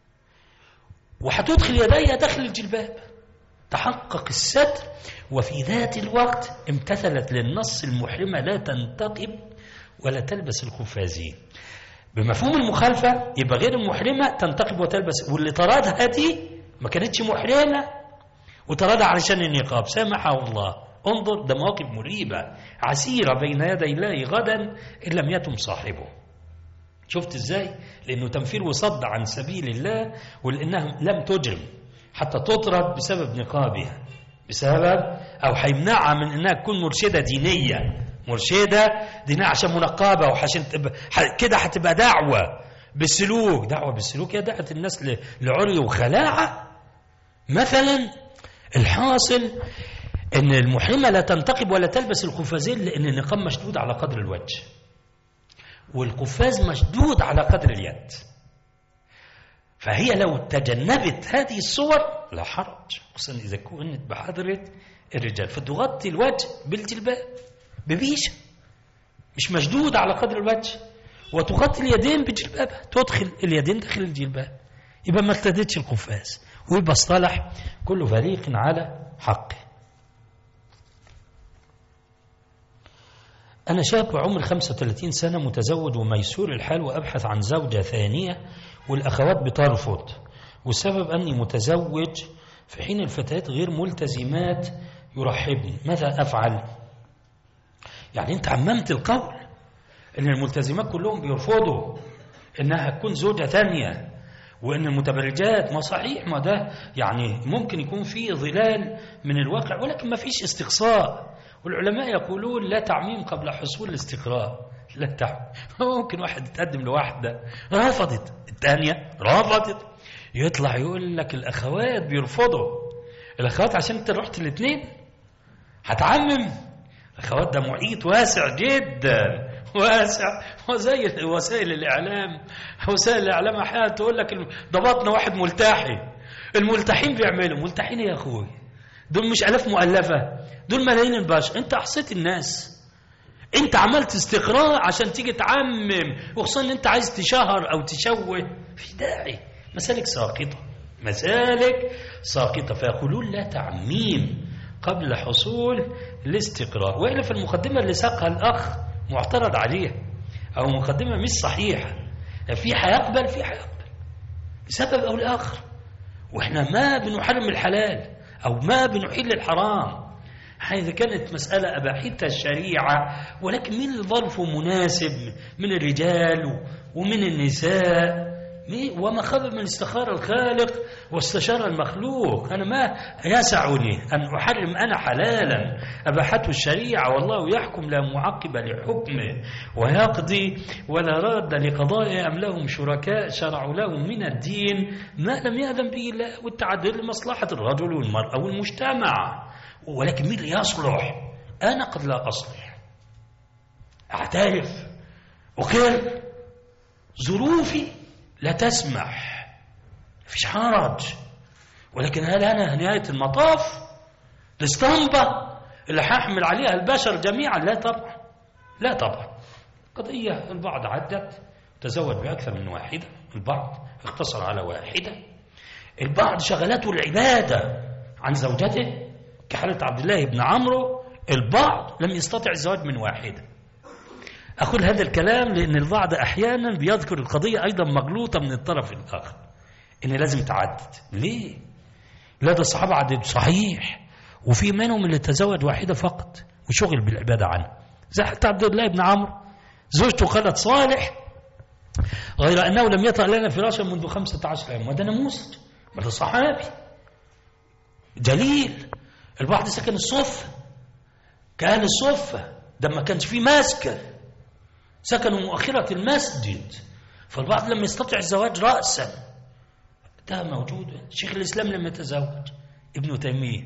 وهتدخل يديها داخل الجلباب تحقق الستر وفي ذات الوقت امتثلت للنص المحرمة لا تنتقب ولا تلبس القفازين بمفهوم المخالفة يبقى غير المحرمة تنتقب وتلبس واللي طردها دي ما كانتش محرمة وطردها علشان النقاب سامحه الله انظر ده مواقف مريبة عسيرة بين يدي الله غدا إن لم يتم صاحبه شفت ازاي لانه تنفير وصد عن سبيل الله ولانها لم تجرم حتى تطرد بسبب نقابها بسبب او هيمنعها من انها تكون مرشده دينيه مرشده دينيه عشان منقبه وعشان كده هتبقى دعوه بالسلوك دعوه بالسلوك هي دعت الناس لعري وخلاعه مثلا الحاصل ان المحرمه لا تنتقب ولا تلبس القفازين لان النقاب مشدود على قدر الوجه والقفاز مشدود على قدر اليد فهي لو تجنبت هذه الصور لا حرج خصوصا اذا كنت بحضره الرجال فتغطي الوجه بالجلباب ببيشه مش مشدود على قدر الوجه وتغطي اليدين بجلبابها تدخل اليدين داخل الجلباب يبقى ما ارتدتش القفاز ويبقى اصطلح كل فريق على حقه أنا شاب وعمري 35 سنة متزوج وميسور الحال وأبحث عن زوجة ثانية والأخوات بترفض والسبب أني متزوج في حين الفتيات غير ملتزمات يرحبني ماذا أفعل يعني أنت عممت القول أن الملتزمات كلهم بيرفضوا أنها تكون زوجة ثانية وأن المتبرجات ما صحيح ما ده يعني ممكن يكون فيه ظلال من الواقع ولكن ما فيش استقصاء والعلماء يقولون لا تعميم قبل حصول الاستقراء لا تعميم ممكن واحد يتقدم لواحدة رفضت الثانية رفضت يطلع يقول لك الأخوات بيرفضوا الأخوات عشان أنت رحت الاثنين هتعمم الأخوات ده محيط واسع جدا واسع وزي وسائل الإعلام وسائل الإعلام أحيانا تقول لك ضبطنا واحد ملتحي الملتحين بيعملوا ملتحين يا أخوي دول مش ألاف مؤلفة دول ملايين البشر أنت أحصيت الناس أنت عملت استقراء عشان تيجي تعمم وخصوصا أن أنت عايز تشهر أو تشوه في داعي مسالك ساقطة مسالك ساقطة فيقولون لا تعميم قبل حصول الاستقراء وإلا في المقدمة اللي ساقها الأخ معترض عليها أو مقدمة مش صحيحة في هيقبل في هيقبل لسبب أو لآخر وإحنا ما بنحرم الحلال أو ما بنحل الحرام إذا كانت مسألة أباحتها الشريعة ولكن من الظرف مناسب من الرجال ومن النساء وما خاب من استخار الخالق واستشار المخلوق أنا ما يسعني أن أحرم أنا حلالا أباحته الشريعة والله يحكم لا معقب لحكمه ويقضي ولا راد لقضائه أم لهم شركاء شرعوا لهم من الدين ما لم يأذن به الله والتعدل لمصلحة الرجل والمرأة والمجتمع ولكن مين اللي يصلح أنا قد لا أصلح أعترف أقر ظروفي لا تسمح فيش حرج ولكن هل أنا نهاية المطاف الاسطمبة اللي هحمل عليها البشر جميعا لا طبعا لا طبعا قضية البعض عدت تزوج بأكثر من واحدة البعض اقتصر على واحدة البعض شغلته العبادة عن زوجته كحالة عبد الله بن عمرو البعض لم يستطع الزواج من واحدة أقول هذا الكلام لأن البعض أحيانا بيذكر القضية أيضا مغلوطة من الطرف الآخر إن لازم تعدد ليه؟ لا ده الصحابة عدد صحيح وفي منهم اللي تزوج واحدة فقط وشغل بالعبادة عنها زي حتى عبد الله بن عمرو زوجته قالت صالح غير أنه لم يطأ لنا فراشا منذ خمسة عشر عام وده نموذج ما ده صحابي جليل البعض سكن الصفة كان الصفة ده ما كانش فيه مسكن سكنوا مؤخرة المسجد فالبعض لم يستطع الزواج رأسا ده موجود شيخ الإسلام لم يتزوج ابن تيمية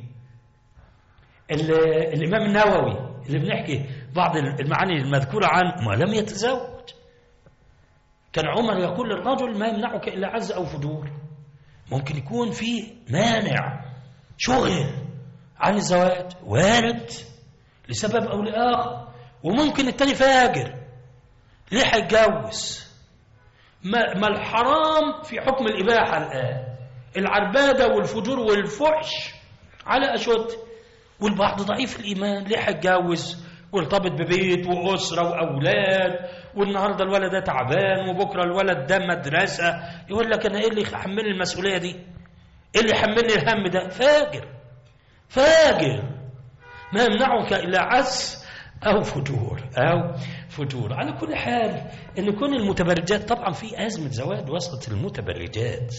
الإمام النووي اللي بنحكي بعض المعاني المذكورة عنه ما لم يتزوج كان عمر يقول للرجل ما يمنعك إلا عز أو فجور ممكن يكون في مانع شغل عن الزواج وارد لسبب أو لآخر وممكن التاني فاجر ليه هيتجوز ما, ما الحرام في حكم الإباحة الآن العربادة والفجور والفحش على أشد والبعض ضعيف الإيمان ليه هيتجوز وارتبط ببيت وأسرة وأولاد والنهاردة الولد ده تعبان وبكرة الولد ده مدرسة يقول لك أنا إيه اللي يحملني المسؤولية دي إيه اللي يحملني الهم ده فاجر فاجر ما يمنعك إلا عس أو فجور أو فجور على كل حال ان كون المتبرجات طبعا في ازمه زواج وسط المتبرجات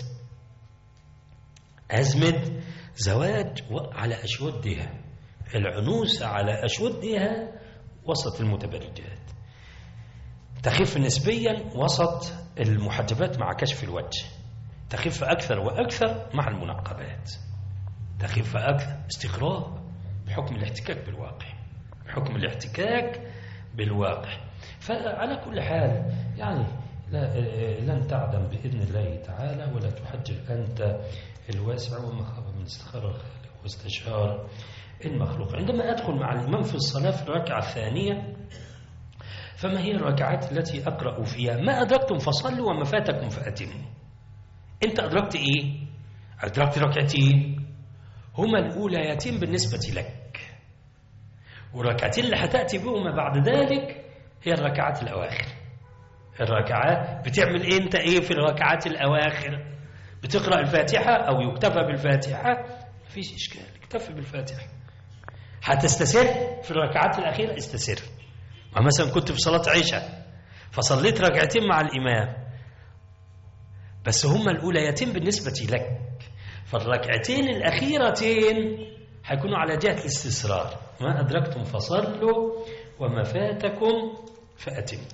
ازمه زواج على اشودها العنوسه على اشودها وسط المتبرجات تخف نسبيا وسط المحجبات مع كشف الوجه تخف اكثر واكثر مع المنقبات تخف اكثر استغراب بحكم الاحتكاك بالواقع بحكم الاحتكاك بالواقع فعلى كل حال يعني لا لن تعدم بإذن الله تعالى ولا تحجر أنت الواسع وما خاب من استخار الخالق واستشار المخلوق عندما أدخل مع الإمام في الصلاة في الركعة الثانية فما هي الركعات التي أقرأ فيها ما أدركتم فصلوا وما فاتكم فأتموا أنت أدركت إيه أدركت ركعتين هما الأوليتين بالنسبة لك والركعتين اللي هتأتي بهما بعد ذلك هي الركعات الأواخر الركعات بتعمل إيه أنت إيه في الركعات الأواخر بتقرأ الفاتحة أو يكتفى بالفاتحة مفيش إشكال اكتفي بالفاتحة هتستسر في الركعات الأخيرة استسر مثلا كنت في صلاة عشاء فصليت ركعتين مع الإمام بس هما الأوليتين بالنسبة لك فالركعتين الأخيرتين هيكونوا على جهة الاستسرار ما أدركتم فصلوا وما فاتكم فأتموا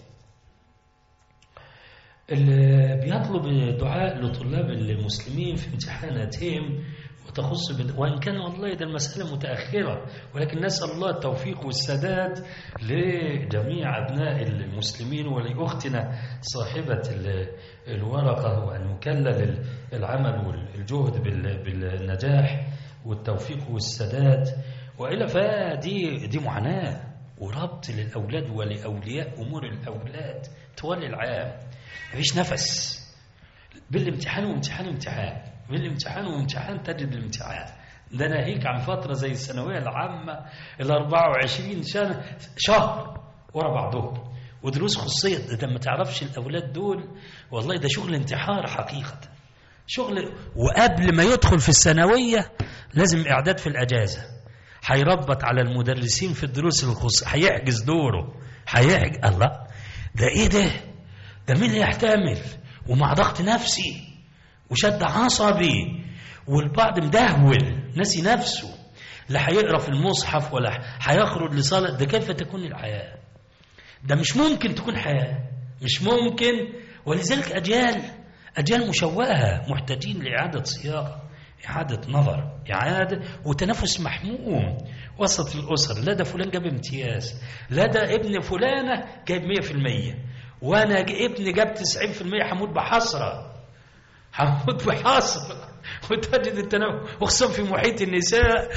اللي بيطلب دعاء لطلاب المسلمين في امتحاناتهم وتخص بال... وإن كان والله ده المسألة متأخرة ولكن نسأل الله التوفيق والسداد لجميع أبناء المسلمين ولأختنا صاحبة الورقة وأن يكلل العمل والجهد بالنجاح والتوفيق والسداد وإلا فدي دي معاناة وربط للأولاد ولأولياء أمور الأولاد طوال العام مفيش نفس بالامتحان وامتحان وامتحان بالامتحان وامتحان تجد الامتحان ده ناهيك عن فترة زي الثانوية العامة ال 24 سنة شهر ورا بعضهم ودروس خصوصية ده ما تعرفش الأولاد دول والله ده شغل انتحار حقيقة شغل وقبل ما يدخل في الثانوية لازم إعداد في الأجازة هيربط على المدرسين في الدروس الخصوصية هيحجز دوره هيحجز الله ده إيه ده ده مين اللي يحتمل ومع ضغط نفسي وشد عصبي والبعض مدهول نسي نفسه لا هيقرا في المصحف ولا هيخرج لصلاة ده كيف تكون الحياة ده مش ممكن تكون حياة مش ممكن ولذلك أجيال أجيال مشوهة محتاجين لإعادة صياغة إعادة نظر إعادة وتنافس محموم وسط الأسر لا ده فلان جاب امتياز لا ده ابن فلانة جايب 100% وأنا ابني جاب 90% هموت بحسرة هموت بحسرة وتجد التنافس وخصوصا في محيط النساء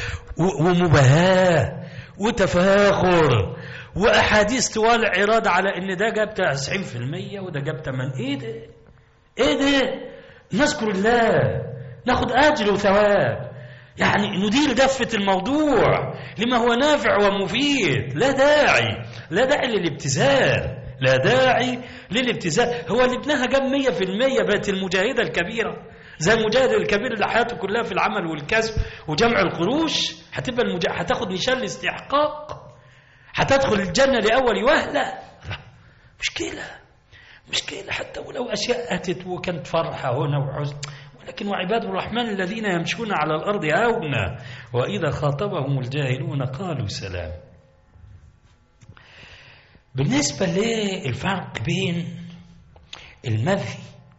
ومباهاة وتفاخر واحاديث طوال عراض على ان ده جاب 90% وده جاب 8 ايه ده؟ ايه ده؟ نذكر الله ناخد اجر وثواب يعني ندير دفة الموضوع لما هو نافع ومفيد لا داعي لا داعي للابتذال لا داعي للابتذال هو اللي ابنها جاب 100% بقت المجاهدة الكبيرة زي المجاهد الكبير اللي حياته كلها في العمل والكسب وجمع القروش هتبقى المجا... هتاخد نشان الاستحقاق هتدخل الجنة لأول وهلة مشكلة مشكلة حتى ولو أشياء أتت وكانت فرحة هنا وحزن ولكن وعباد الرحمن الذين يمشون على الأرض هونا وإذا خاطبهم الجاهلون قالوا سلام بالنسبة للفرق بين المذي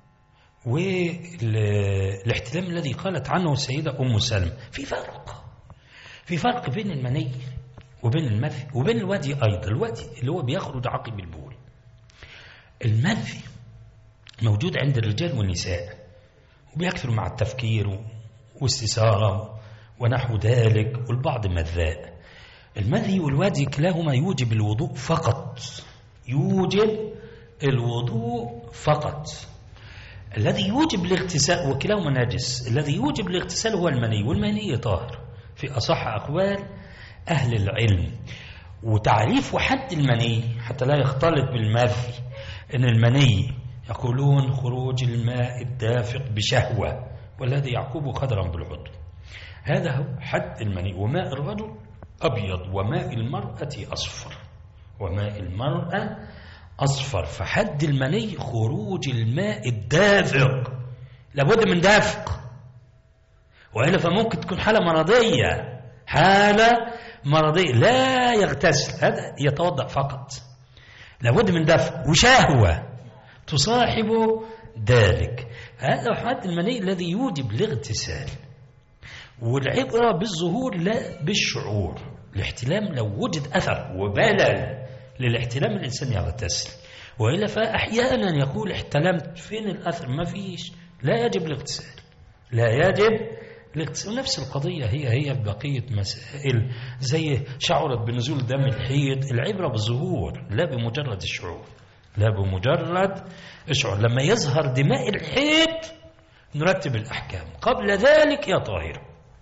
والاحتلام الذي قالت عنه السيدة أم سلمة في فرق في فرق بين المني وبين المذي وبين الودي أيضا الودي اللي هو بيخرج عقب البول المذي موجود عند الرجال والنساء وبيكثر مع التفكير واستثارة ونحو ذلك والبعض مذاء المذي والوادي كلاهما يوجب الوضوء فقط يوجب الوضوء فقط الذي يوجب الاغتسال وكلاهما نجس الذي يوجب الاغتسال هو المني والمني طاهر في أصح أقوال أهل العلم وتعريف حد المني حتى لا يختلط بالمذي أن المني يقولون خروج الماء الدافق بشهوة والذي يعقوب خضرا بالعضو هذا هو حد المني وماء الرجل أبيض وماء المرأة أصفر وماء المرأة أصفر فحد المني خروج الماء الدافق لابد من دافق وإلا فممكن تكون حالة مرضية حالة مرضية لا يغتسل هذا يتوضأ فقط لابد من دفع وشهوة تصاحب ذلك هذا حد المني الذي يوجب الاغتسال والعبرة بالظهور لا بالشعور الاحتلام لو وجد أثر وبلل للاحتلام الإنسان يغتسل وإلا فأحيانا يقول احتلمت فين الأثر ما فيش لا يجب الاغتسال لا يجب الاغتسال نفس القضية هي هي بقية مسائل زي شعرت بنزول دم الحيض العبرة بالظهور لا بمجرد الشعور لا بمجرد الشعور لما يظهر دماء الحيض نرتب الأحكام قبل ذلك يا طاهر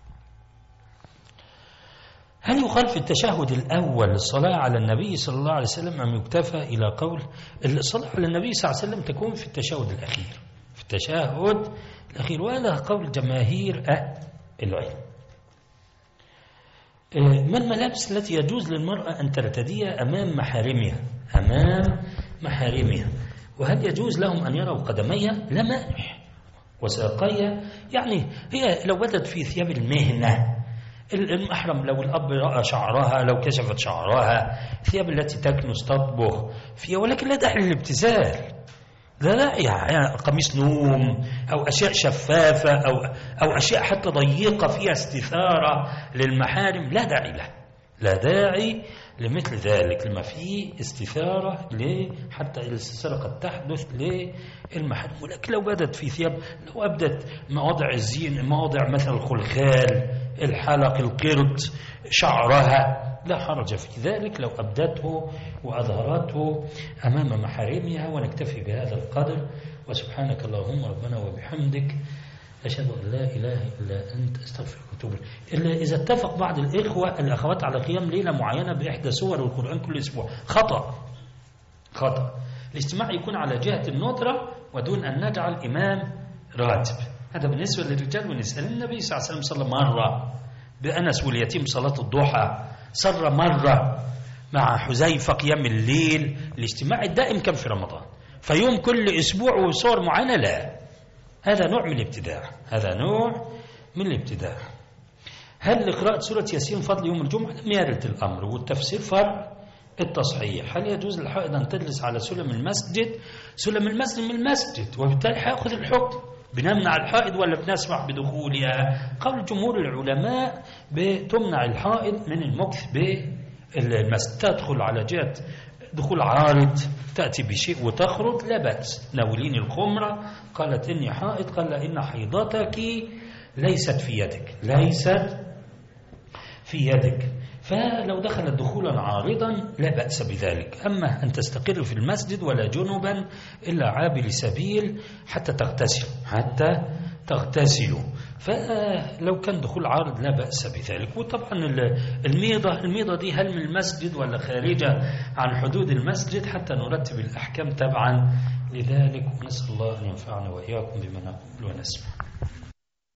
هل يقال في التشهد الأول الصلاة على النبي صلى الله عليه وسلم أم يكتفى إلى قول الصلاة على النبي صلى الله عليه وسلم تكون في التشهد الأخير في التشهد الأخير وهذا قول جماهير أهل العلم ما الملابس التي يجوز للمرأة أن ترتديها أمام محارمها أمام محارمها وهل يجوز لهم أن يروا قدميها لا مانع وساقيها يعني هي لو بدت في ثياب المهنة المحرم لو الأب رأى شعرها لو كشفت شعرها ثياب التي تكنس تطبخ فيها ولكن لا داعي للابتذال لا لا يعني قميص نوم أو أشياء شفافة أو, أو أشياء حتى ضيقة فيها استثارة للمحارم لا داعي له لا داعي لمثل ذلك لما فيه استثارة حتى الاستثارة قد تحدث للمحارم ولكن لو بدت في ثياب لو أبدت مواضع الزين مواضع مثل الخلخال الحلق القرد شعرها لا حرج في ذلك لو أبدته وأظهرته أمام محارمها ونكتفي بهذا القدر وسبحانك اللهم ربنا وبحمدك أشهد أن لا إله إلا أنت أستغفرك وأتوب إلا إذا اتفق بعض الإخوة الأخوات على قيام ليلة معينة بإحدى سور القرآن كل أسبوع خطأ خطأ الاجتماع يكون على جهة الندرة ودون أن نجعل إمام راتب هذا بالنسبة للرجال ونسأل النبي صلى الله عليه وسلم صلى مرة بأنس واليتيم صلاة الضحى صر مرة مع حذيفة قيام الليل الاجتماع الدائم كان في رمضان فيوم كل أسبوع وصور معينة لا هذا نوع من الابتداع هذا نوع من الابتداع هل لقراءة سورة ياسين فضل يوم الجمعة لم يرد الأمر والتفسير فرع التصحيح هل يجوز للحائض أن تجلس على سلم المسجد سلم المسجد من المسجد وبالتالي هياخذ الحكم بنمنع الحائض ولا بنسمح بدخولها قول جمهور العلماء بتمنع الحائض من المكث بالمسجد تدخل على جهة دخول عارض تأتي بشيء وتخرج لا بأس ناولين الخمرة قالت إني حائض قال إن حيضتك ليست في يدك ليست في يدك فلو دخلت دخولا عارضا لا بأس بذلك أما أن تستقر في المسجد ولا جنبا إلا عابر سبيل حتى تغتسل حتى تغتسلوا فلو كان دخول عارض لا بأس بذلك وطبعا الميضة الميضة دي هل من المسجد ولا خارجة عن حدود المسجد حتى نرتب الأحكام تبعا لذلك ونسأل الله أن ينفعنا وإياكم بما نقول ونسمع